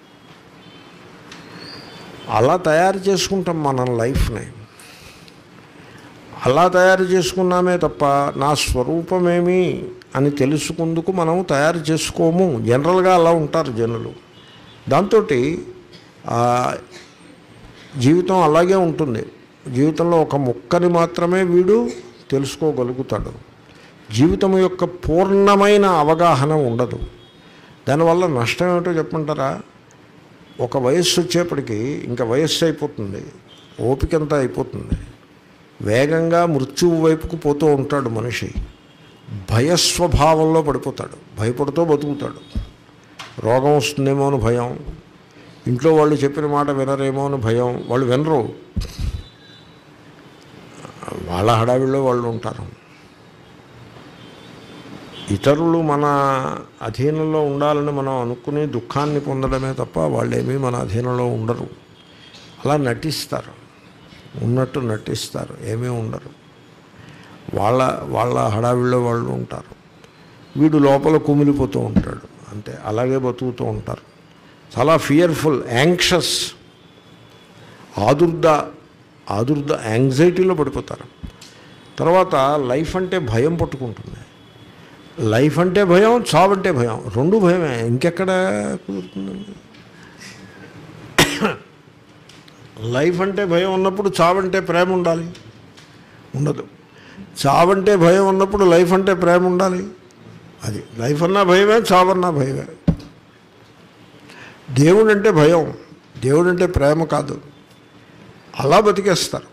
[SPEAKER 1] అలా తయారు చేసుకుంటాం మనం లైఫ్ని అలా తయారు చేసుకున్నామే తప్ప నా స్వరూపమేమి అని తెలుసుకుందుకు మనం తయారు చేసుకోము జనరల్గా అలా ఉంటారు జనులు దాంతో జీవితం అలాగే ఉంటుంది జీవితంలో ఒక ముక్కని మాత్రమే వీడు తెలుసుకోగలుగుతాడు జీవితం యొక్క పూర్ణమైన అవగాహన ఉండదు దానివల్ల నష్టం ఏమిటో చెప్పమంటారా ఒక వయస్సు వచ్చేప్పటికి ఇంకా వయస్సు అయిపోతుంది ఓపిక అంతా అయిపోతుంది వేగంగా మృత్యువు వైపుకు పోతూ ఉంటాడు మనిషి భయస్వభావంలో పడిపోతాడు భయపడుతూ బతుకుతాడు రోగం వస్తుందేమో అని భయం ఇంట్లో వాళ్ళు చెప్పిన మాట వినరేమో అని భయం వాళ్ళు వినరు వాళ్ళ హడావిడిలో వాళ్ళు ఉంటారు ఇతరులు మన అధీనంలో ఉండాలని మనం అనుకుని దుఃఖాన్ని పొందడమే తప్ప వాళ్ళేమీ మన అధీనంలో ఉండరు అలా నటిస్తారు ఉన్నట్టు నటిస్తారు ఏమీ ఉండరు వాళ్ళ వాళ్ళ హడావిడిలో వాళ్ళు ఉంటారు వీడు లోపల కుమిలిపోతూ ఉంటాడు అంతే అలాగే బతుకుతూ ఉంటారు చాలా ఫియర్ఫుల్ యాంక్షస్ ఆదుర్ద ఆదుర్ద యాంగ్జైటీలో పడిపోతారు తర్వాత లైఫ్ అంటే భయం పట్టుకుంటుంది లైఫ్ అంటే భయం చావు అంటే భయం రెండు భయమే ఇంకెక్కడ కుదురుతుందండి లైఫ్ అంటే భయం ఉన్నప్పుడు చావంటే ప్రేమ ఉండాలి ఉండదు చావంటే భయం ఉన్నప్పుడు లైఫ్ అంటే ప్రేమ ఉండాలి అది లైఫ్ అన్నా భయమే చావన్నా భయమే దేవుడు అంటే భయం దేవుడు అంటే ప్రేమ కాదు అలా బతికేస్తారు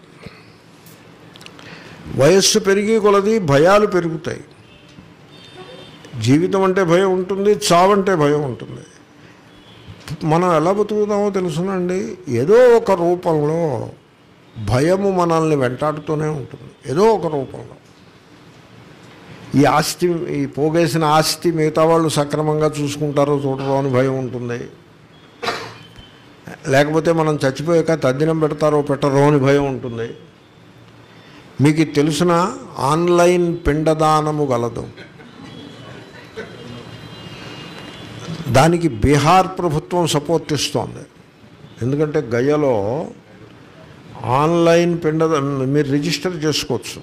[SPEAKER 1] వయస్సు పెరిగి కొలది భయాలు పెరుగుతాయి జీవితం అంటే భయం ఉంటుంది చావంటే భయం ఉంటుంది మనం ఎలా బతుకుతామో తెలుసునండి ఏదో ఒక రూపంలో భయము మనల్ని వెంటాడుతూనే ఉంటుంది ఏదో ఒక రూపంలో ఈ ఆస్తి ఈ పోగేసిన ఆస్తి మిగతా వాళ్ళు సక్రమంగా చూసుకుంటారో చూడరో అని భయం ఉంటుంది లేకపోతే మనం చచ్చిపోయాక తద్దినం పెడతారో పెట్టరో అని భయం ఉంటుంది మీకు ఇది తెలుసిన ఆన్లైన్ పిండదానము గలదు దానికి బీహార్ ప్రభుత్వం సపోర్ట్ ఇస్తోంది ఎందుకంటే గయలో ఆన్లైన్ పిండ మీరు రిజిస్టర్ చేసుకోవచ్చు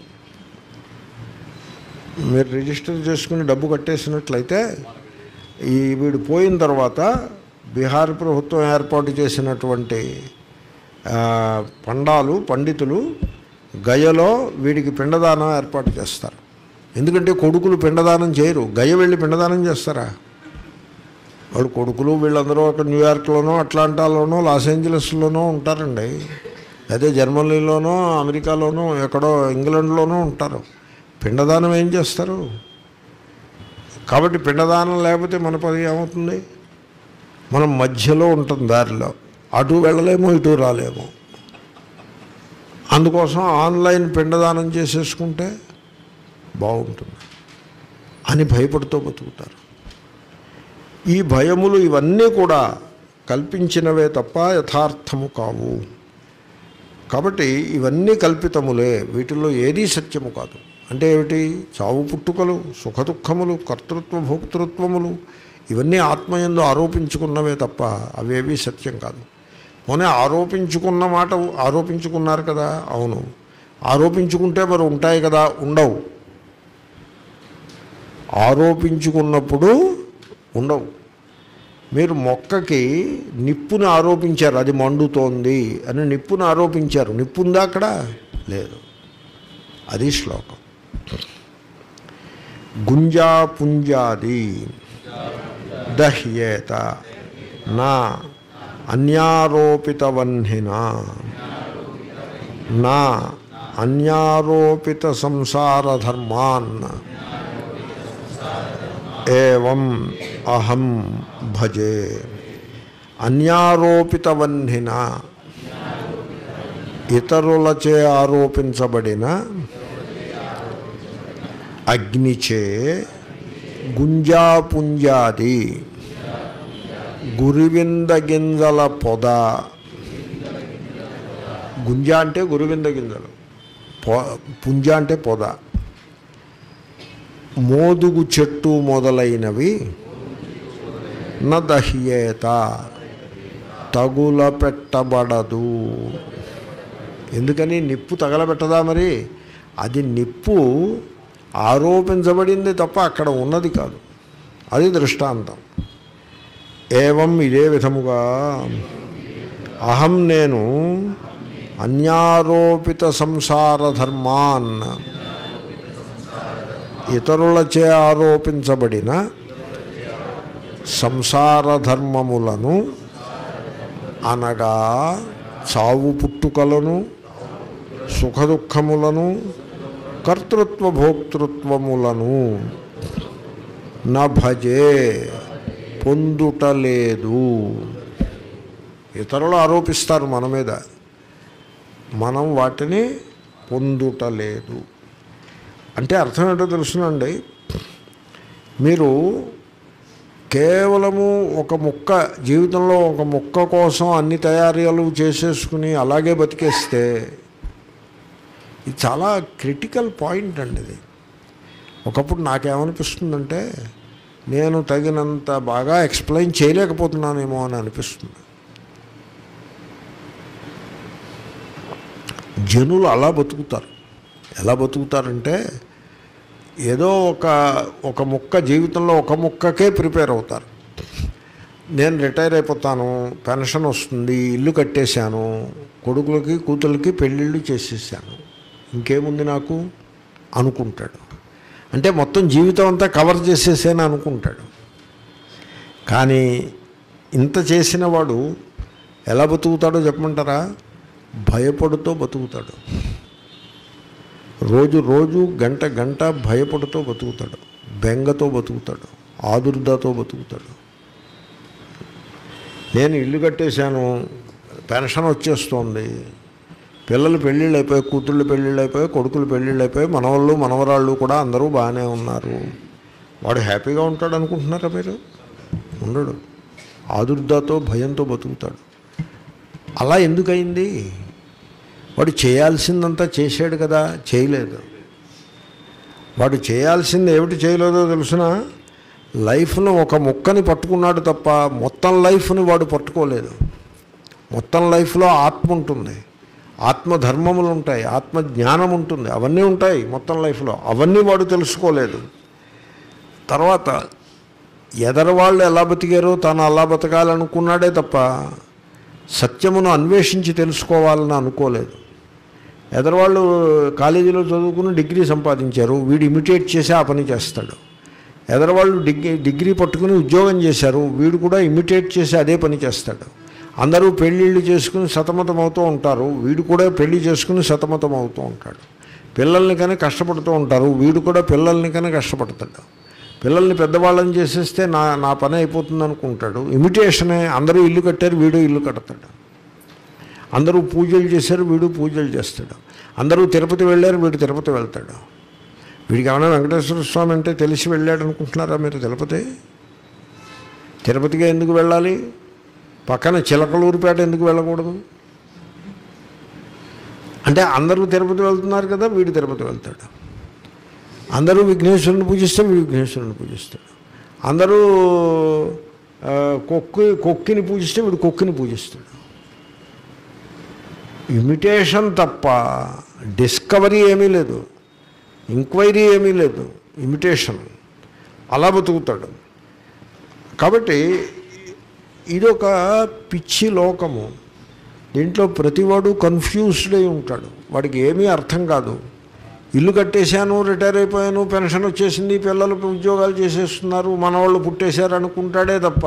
[SPEAKER 1] మీరు రిజిస్టర్ చేసుకుని డబ్బు కట్టేసినట్లయితే ఈ వీడు పోయిన తర్వాత బీహార్ ప్రభుత్వం ఏర్పాటు చేసినటువంటి ఆ, పండాలు పండితులు గయలో వీడికి పిండదానం ఏర్పాటు చేస్తారు ఎందుకంటే కొడుకులు పిండదానం చేయరు గయ వెళ్ళి పిండదానం చేస్తారా వాళ్ళు కొడుకులు వీళ్ళందరూ ఒక న్యూయార్క్లోనో అట్లాంటాలోనో లాస్ ఏంజలస్లోనో ఉంటారండి అదే జర్మనీలోనో అమెరికాలోనో ఎక్కడో ఇంగ్లాండ్లోనో ఉంటారు పిండదానం ఏం చేస్తారు కాబట్టి పిండదానం లేకపోతే మన పని ఏమవుతుంది మనం మధ్యలో ఉంటుంది దారిలో అటు వెళ్ళలేము ఇటు రాలేము అందుకోసం ఆన్లైన్ పిండదానం చేసేసుకుంటే బాగుంటుంది అని భయపడుతూ బతుకుతారు ఈ భయములు ఇవన్నీ కూడా కల్పించినవే తప్ప యథార్థము కావు కాబట్టి ఇవన్నీ కల్పితములే వీటిల్లో ఏదీ సత్యము కాదు అంటే ఏమిటి చావు పుట్టుకలు సుఖదుఖములు కర్తృత్వ భోక్తృత్వములు ఇవన్నీ ఆత్మయందు ఆరోపించుకున్నవే తప్ప అవేవీ సత్యం కాదు పోనీ ఆరోపించుకున్న మాట ఆరోపించుకున్నారు కదా అవును ఆరోపించుకుంటే మరి ఉంటాయి కదా ఉండవు ఆరోపించుకున్నప్పుడు ఉండవు మీరు మొక్కకి నిప్పుని ఆరోపించారు అది మండుతోంది అని నిప్పుని ఆరోపించారు నిప్పు ఉందా అక్కడ లేదు అది శ్లోకం గుంజాపుంజాది దహ్యేత నా అన్యారోపితవన్హిన నా అన్యారోపిత సంసారధర్మాన్ ఏవం అహం భజే అన్యారోపితవన్హిన ఇతరులచే ఆరోపించబడిన అగ్నిచే గుంజాపుంజాది గురివింద గింజల పొద గుంజ అంటే గురివింద గింజలు పొ పుంజ అంటే పొద మోదుగు చెట్టు మొదలైనవి నదహ్యేత తగుల పెట్టబడదు ఎందుకని నిప్పు తగలబెట్టదా మరి అది నిప్పు ఆరోపించబడింది తప్ప అక్కడ ఉన్నది కాదు అది దృష్టాంతం ఏవం ఇదే విధముగా అహం నేను అన్యారోపిత సంసార ధర్మాన్ ఇతరులచే ఆరోపించబడిన సంసార ధర్మములను అనగా చావు పుట్టుకలను సుఖదుఖములను కర్తృత్వ భోక్తృత్వములను నభజే పొందుటలేదు ఇతరులు ఆరోపిస్తారు మన మీద మనం వాటిని పొందుటలేదు అంటే అర్థం ఏంటో తెలుసునండి మీరు కేవలము ఒక ముక్క జీవితంలో ఒక ముక్క కోసం అన్ని తయారీలు చేసేసుకుని అలాగే బతికేస్తే ఇది చాలా క్రిటికల్ పాయింట్ అండి ఇది ఒకప్పుడు నాకేమనిపిస్తుందంటే నేను తగినంత బాగా ఎక్స్ప్లెయిన్ చేయలేకపోతున్నానేమో అని అనిపిస్తుంది జనులు అలా బతుకుతారు ఎలా బతుకుతారంటే ఏదో ఒక ఒక ముక్క జీవితంలో ఒక ముక్కకే ప్రిపేర్ అవుతారు నేను రిటైర్ అయిపోతాను పెన్షన్ వస్తుంది ఇల్లు కట్టేశాను కొడుకులకి కూతుళ్ళకి పెళ్ళిళ్ళు చేసేసాను ఇంకేముంది నాకు అనుకుంటాడు అంటే మొత్తం జీవితం అంతా కవర్ చేసేసాను అనుకుంటాడు కానీ ఇంత చేసిన వాడు ఎలా బతుకుతాడో చెప్పమంటారా భయపడుతూ బతుకుతాడు రోజు రోజు గంట గంట భయపడుతూ బతుకుతాడు బెంగతో బతుకుతాడు ఆదుర్దతో బతుకుతాడు నేను ఇల్లు కట్టేశాను పెన్షన్ వచ్చేస్తోంది పిల్లలు పెళ్ళిళ్ళు అయిపోయి కూతుళ్ళు పెళ్ళిళ్ళు అయిపోయి కొడుకులు పెళ్ళిళ్ళు అయిపోయి మనవాళ్ళు మనవరాళ్ళు కూడా అందరూ బాగానే ఉన్నారు వాడు హ్యాపీగా ఉంటాడు అనుకుంటున్నారా మీరు ఉండడు ఆదుర్దతో భయంతో బతుకుతాడు అలా ఎందుకయింది వాడు చేయాల్సిందంతా చేశాడు కదా చేయలేదు వాడు చేయాల్సింది ఏమిటి చేయలేదో తెలుసిన లైఫ్ను ఒక ముక్కని పట్టుకున్నాడు తప్ప మొత్తం లైఫ్ని వాడు పట్టుకోలేదు మొత్తం లైఫ్లో ఆత్మ ఉంటుంది ఆత్మ ధర్మములు ఉంటాయి ఆత్మ జ్ఞానం ఉంటుంది అవన్నీ ఉంటాయి మొత్తం లైఫ్లో అవన్నీ వాడు తెలుసుకోలేదు తర్వాత ఎదరు వాళ్ళు ఎలా బతికారో తాను అలా బతకాలనుకున్నాడే తప్ప సత్యమును అన్వేషించి తెలుసుకోవాలని అనుకోలేదు ఎదరవాళ్ళు కాలేజీలో చదువుకుని డిగ్రీ సంపాదించారు వీడు ఇమిటేట్ చేసి ఆ పని చేస్తాడు ఎదరవాళ్ళు డిగ్రీ డిగ్రీ పట్టుకుని ఉద్యోగం చేశారు వీడు కూడా ఇమిటేట్ చేసి అదే పని చేస్తాడు అందరూ పెళ్ళిళ్ళు చేసుకుని సతమతం అవుతూ ఉంటారు వీడు కూడా పెళ్లి చేసుకుని సతమతం అవుతూ ఉంటాడు పిల్లల్ని కానీ కష్టపడుతూ ఉంటారు వీడు కూడా పిల్లల్ని కానీ కష్టపడతాడు పిల్లల్ని పెద్దవాళ్ళని చేసేస్తే నా నా పని అయిపోతుంది అనుకుంటాడు ఇమిటేషనే అందరూ ఇల్లు కట్టారు వీడు ఇల్లు కడతాడు అందరూ పూజలు చేశారు వీడు పూజలు చేస్తాడు అందరూ తిరుపతి వెళ్ళారు వీడు తిరుపతి వెళ్తాడు వీడికి ఏమైనా వెంకటేశ్వర స్వామి అంటే తెలిసి వెళ్ళాడు అనుకుంటున్నారా మీరు తిరుపతి తిరుపతిగా ఎందుకు వెళ్ళాలి పక్కన చిలకలూరుపేట ఎందుకు వెళ్ళకూడదు అంటే అందరూ తిరుపతి వెళ్తున్నారు కదా వీడు తిరుపతి వెళ్తాడు అందరూ విఘ్నేశ్వరుని పూజిస్తే వీడు విఘ్నేశ్వరుని పూజిస్తాడు అందరూ ఆ, కొక్కి కొక్కిని పూజిస్తే వీడు కొక్కిని పూజిస్తాడు ఇమిటేషన్ తప్ప డిస్కవరీ ఏమీ లేదు ఎంక్వైరీ ఏమీ లేదు ఇమిటేషన్ అలా బతుకుతాడు కాబట్టి ఇదొక పిచ్చి లోకము దీంట్లో ప్రతివాడు కన్ఫ్యూజ్డ్ అయి ఉంటాడు వాడికి ఏమీ అర్థం కాదు ఇల్లు కట్టేశాను రిటైర్ అయిపోయాను పెన్షన్ వచ్చేసింది పిల్లలు ఉద్యోగాలు చేసేస్తున్నారు మనవాళ్ళు పుట్టేశారు అనుకుంటాడే తప్ప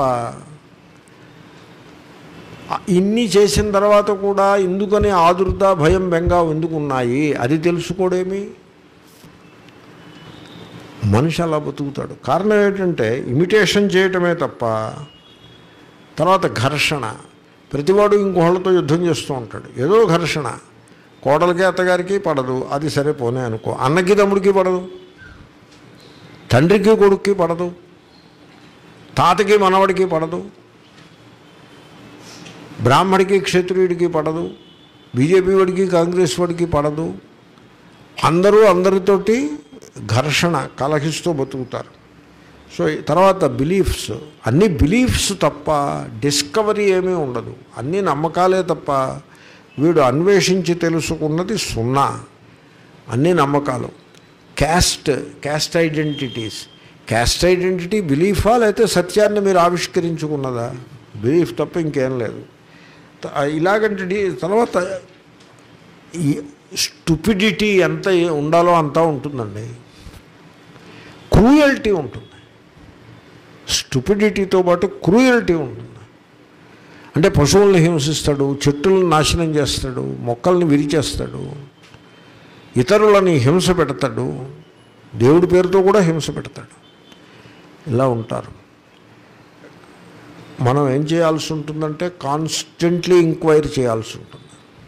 [SPEAKER 1] ఆ, ఇన్ని చేసిన తర్వాత కూడా ఎందుకని ఆదుర్ద భయం బెంగ ఎందుకు ఉన్నాయి అది తెలుసుకోడేమి మనిషి అలా బతుకుతాడు కారణం ఏంటంటే ఇమిటేషన్ చేయటమే తప్ప తర్వాత ఘర్షణ ప్రతివాడు ఇంకోళ్ళతో యుద్ధం చేస్తూ ఉంటాడు ఏదో ఘర్షణ కోడలికి అత్తగారికి పడదు అది సరే పోనే అనుకో అన్నకి తమ్ముడికి పడదు తండ్రికి కొడుక్కి పడదు తాతకి మనవడికి పడదు బ్రాహ్మడికి క్షత్రియుడికి పడదు బీజేపీ వాడికి కాంగ్రెస్ వాడికి పడదు అందరూ అందరితోటి ఘర్షణ కలహిస్తూ బతుకుతారు సో ఈ తర్వాత బిలీఫ్స్ అన్ని బిలీఫ్స్ తప్ప డిస్కవరీ ఏమీ ఉండదు అన్ని నమ్మకాలే తప్ప వీడు అన్వేషించి తెలుసుకున్నది సున్నా అన్ని నమ్మకాలు caste caste identities caste identity బిలీఫా లేకపోతే సత్యాన్ని మీరు ఆవిష్కరించుకున్నదా బిలీఫ్ తప్ప ఇంకేం లేదు త- ఇలాగంటే డి- తర్వాత ఈ స్టూపిడిటీ ఎంత ఉండాలో అంతా ఉంటుందండి క్రూయల్టీ ఉంటుంది స్టూపిడిటీతో పాటు క్రూయల్టీ ఉంటుంది అంటే పశువుల్ని హింసిస్తాడు చెట్టులను నాశనం చేస్తాడు మొక్కల్ని విరిచేస్తాడు ఇతరులని హింస పెడతాడు దేవుడి పేరుతో కూడా హింస పెడతాడు ఇలా ఉంటారు మనం ఏం చేయాల్సి ఉంటుందంటే కాన్స్టెంట్లీ ఎంక్వైరీ చేయాల్సి ఉంటుంది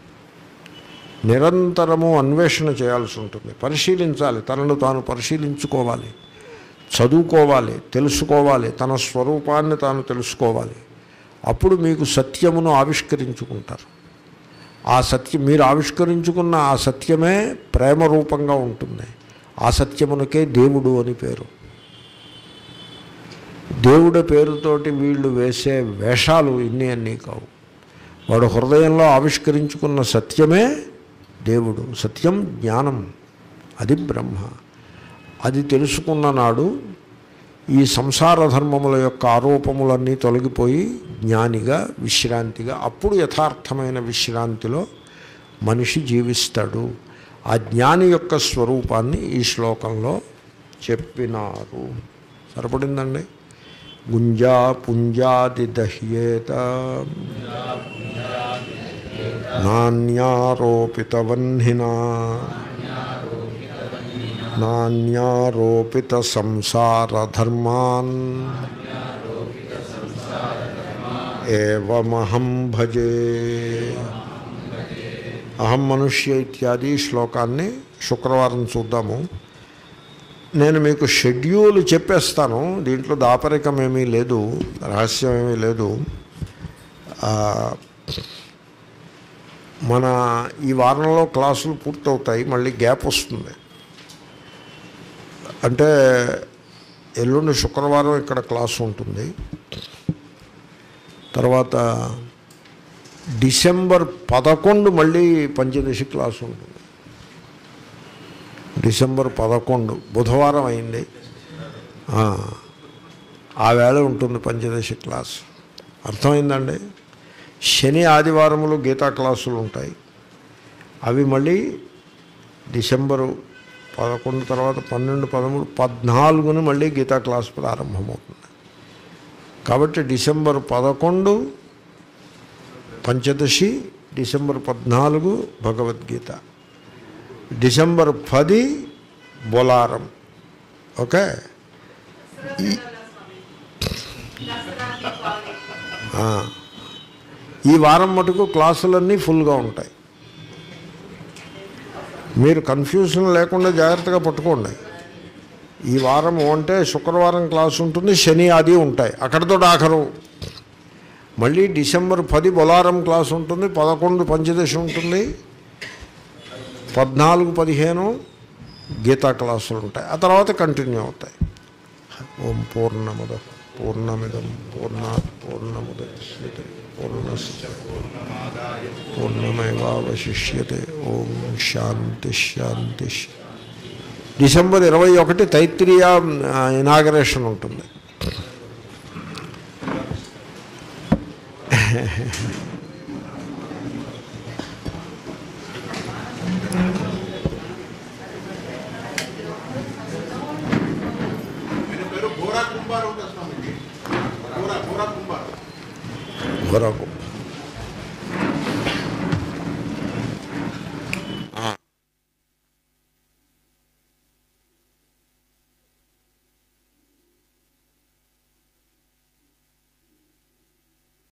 [SPEAKER 1] నిరంతరము అన్వేషణ చేయాల్సి ఉంటుంది పరిశీలించాలి తనను తాను పరిశీలించుకోవాలి చదువుకోవాలి తెలుసుకోవాలి తన స్వరూపాన్ని తాను తెలుసుకోవాలి అప్పుడు మీకు సత్యమును ఆవిష్కరించుకుంటారు ఆ సత్యం మీరు ఆవిష్కరించుకున్న ఆ సత్యమే ప్రేమ రూపంగా ఉంటుంది ఆ సత్యమునకే దేవుడు అని పేరు దేవుడి పేరుతోటి వీళ్ళు వేసే వేషాలు ఇన్ని అన్నీ కావు వాడు హృదయంలో ఆవిష్కరించుకున్న సత్యమే దేవుడు సత్యం జ్ఞానం అది బ్రహ్మ అది తెలుసుకున్న నాడు ఈ సంసార ధర్మముల యొక్క ఆరోపములన్నీ తొలగిపోయి జ్ఞానిగా విశ్రాంతిగా అప్పుడు యథార్థమైన విశ్రాంతిలో మనిషి జీవిస్తాడు ఆ జ్ఞాని యొక్క స్వరూపాన్ని ఈ శ్లోకంలో చెప్పినారు సరిపడిందండి గుంజా పుంజాది దహ్యేత నాణ్యారోపితవన్హినా నాణ్యారోపిత సంసారధర్మాన్ ఏవమహం భజే అహం మనుష్య ఇత్యాది శ్లోకాన్ని శుక్రవారం చూద్దాము నేను మీకు షెడ్యూల్ చెప్పేస్తాను దీంట్లో దాపరికం ఏమీ లేదు రహస్యం ఏమీ లేదు ఆ, మన ఈ వారంలో క్లాసులు పూర్తవుతాయి మళ్ళీ గ్యాప్ వస్తుంది అంటే ఎల్లుండి శుక్రవారం ఇక్కడ క్లాసు ఉంటుంది తర్వాత డిసెంబర్ పదకొండు మళ్ళీ పంచదశి క్లాసు ఉంటుంది డిసెంబర్ పదకొండు బుధవారం అయింది ఆ, ఆ వేళ ఉంటుంది పంచదశి క్లాస్ అర్థమైందండి శని ఆదివారములు గీతా క్లాసులు ఉంటాయి అవి మళ్ళీ డిసెంబరు పదకొండు తర్వాత పన్నెండు పదమూడు పద్నాలుగున మళ్ళీ గీతా క్లాస్ ప్రారంభమవుతుంది కాబట్టి డిసెంబర్ పదకొండు పంచదశి డిసెంబర్ పద్నాలుగు భగవద్గీత డిసెంబర్ పది బొలారం ఓకే ఆ. ఈ వారం మటుకు క్లాసులన్నీ ఫుల్గా ఉంటాయి మీరు కన్ఫ్యూజన్ లేకుండా జాగ్రత్తగా పట్టుకోండి ఈ వారం అంటే శుక్రవారం క్లాస్ ఉంటుంది శని ఆది ఉంటాయి అక్కడితో ఆఖరు మళ్ళీ డిసెంబర్ పది బొలారం క్లాస్ ఉంటుంది పదకొండు పంచదశ ఉంటుంది పద్నాలుగు పదిహేను గీతా క్లాసులు ఉంటాయి ఆ తర్వాత కంటిన్యూ అవుతాయి ఓం పూర్ణముద పూర్ణమిదం పూర్ణా పూర్ణముద్యతే పూర్ణస్ పూర్ణమేవాశిష్యతే ఓం శాంతి శాంతి శా- డిసెంబర్ ఇరవై ఒకటి తైత్రీయ ఇనాగరేషన్ ఉంటుంది
[SPEAKER 2] ఆయన పేరు ఘోరా కుంభారు ఉంటుంది స్వామిజీ ఘోరా ఘోరా కుంభారు
[SPEAKER 1] వరకు